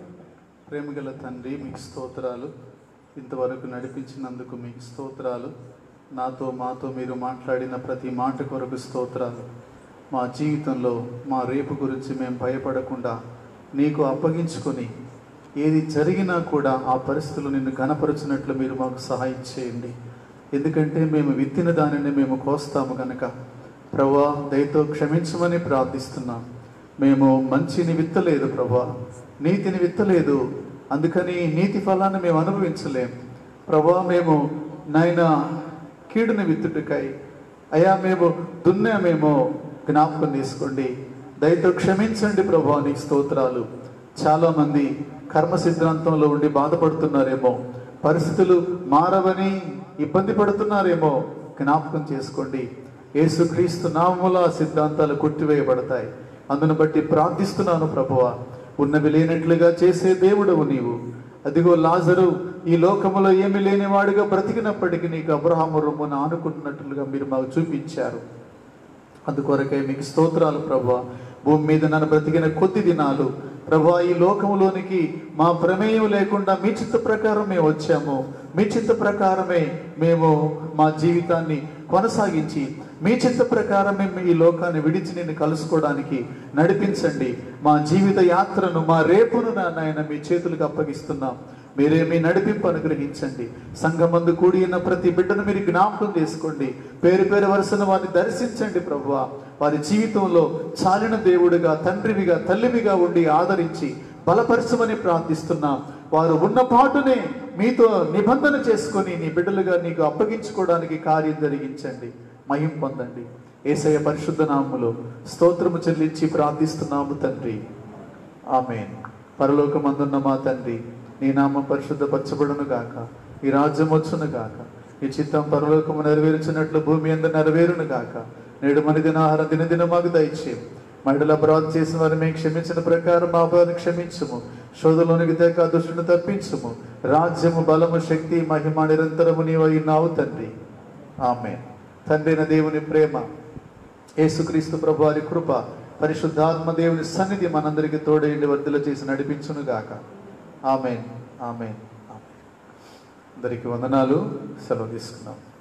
ప్రేమగల తండ్రి మీకు స్తోత్రాలు ఇంతవరకు నడిపించినందుకు మీకు స్తోత్రాలు నాతో మాతో మీరు మాట్లాడిన ప్రతి మాట కొరకు స్తోత్రాలు మా జీవితంలో మా రేపు గురించి మేము భయపడకుండా నీకు అప్పగించుకొని ఏది జరిగినా కూడా ఆ పరిస్థితులు నిన్ను గనపరుచినట్లు మీరు మాకు సహాయం చేయండి ఎందుకంటే మేము విత్తిన దానిని మేము కోస్తాము గనక ప్రభా దయతో క్షమించమని ప్రార్థిస్తున్నాం మేము మంచిని విత్తలేదు ప్రభా నీతిని విత్తలేదు అందుకని నీతి ఫలాన్ని మేము అనుభవించలేం ప్రభా మేము నాయన కీడుని విత్తుటకై అయా మేము దున్నామేమో జ్ఞాపకం తీసుకోండి దయతో క్షమించండి ప్రభా నీ స్తోత్రాలు చాలా మంది కర్మ సిద్ధాంతంలో ఉండి బాధపడుతున్నారేమో పరిస్థితులు మారవని ఇబ్బంది పడుతున్నారేమో జ్ఞాపకం చేసుకోండి యేసుక్రీస్తు నామముల ఆ సిద్ధాంతాలు కొట్టివేయబడతాయి అందును బట్టి ప్రార్థిస్తున్నాను ప్రభువా ఉన్నవి లేనట్లుగా చేసే దేవుడవు నీవు అదిగో లాజరు ఈ లోకములో ఏమి లేనివాడుగా బ్రతికినప్పటికీ నీకు అబ్రహాము రొమ్మున ఆనుకుంటున్నట్లుగా మీరు మాకు చూపించారు అందుకొరకై మీకు స్తోత్రాలు ప్రభా భూమి మీద నన్ను బ్రతికిన కొద్ది దినాలు ప్రభా ఈ లోకంలోనికి మా ప్రమేయం లేకుండా మీ చిత్త ప్రకారం మేము వచ్చాము మీ చిత్త ప్రకారమే మేము మా జీవితాన్ని కొనసాగించి మీ చిత్త ప్రకారం మేము ఈ లోకాన్ని విడిచి నేను కలుసుకోవడానికి నడిపించండి మా జీవిత యాత్రను మా రేపును నా నాయన మీ చేతులకు అప్పగిస్తున్నాం మీరే మీ నడిపింపు అనుగ్రహించండి సంఘమందు కూడి ఉన్న ప్రతి బిడ్డను మీరు జ్ఞాపకం చేసుకోండి పేరు పేరు వరుసను వారిని దర్శించండి ప్రభువా వారి జీవితంలో చాలిన దేవుడిగా తండ్రివిగా తల్లివిగా ఉండి ఆదరించి బలపరచమని ప్రార్థిస్తున్నాం వారు ఉన్న పాటునే మీతో నిబంధన చేసుకొని నీ బిడ్డలుగా నీకు అప్పగించుకోవడానికి కార్యం జరిగించండి మహిం పొందండి ఏసయ పరిశుద్ధ నామములో స్తోత్రము చెల్లించి ప్రార్థిస్తున్నాము తండ్రి ఆమెన్ పరలోకమందున్న మా తండ్రి నీ నామం పరిశుద్ధపరచబడును గాక ఈ రాజ్యం వచ్చును గాక ఈ చిత్తం పరలోకము నెరవేర్చినట్లు భూమి అందు నెరవేరును గాక నేడు మన దినాహారం దినదిన మాకు దయచేయం మహిళల అపరాధం చేసిన వారిని మేము క్షమించిన ప్రకారం మా అపరాధం క్షమించుము శోధలోనికి తెక దుష్టుని తప్పించుము రాజ్యము బలము శక్తి మహిమ నిరంతరము నీవై నావు తండ్రి ఆమె తండ్రైన దేవుని ప్రేమ యేసుక్రీస్తు ప్రభు వారి కృప పరిశుద్ధాత్మ దేవుని సన్నిధి మనందరికీ తోడేండి వర్ధల చేసి నడిపించును గాక ఆమెన్ ఆమెన్ ఆమెన్ అందరికీ వందనాలు సెలవు తీసుకున్నాం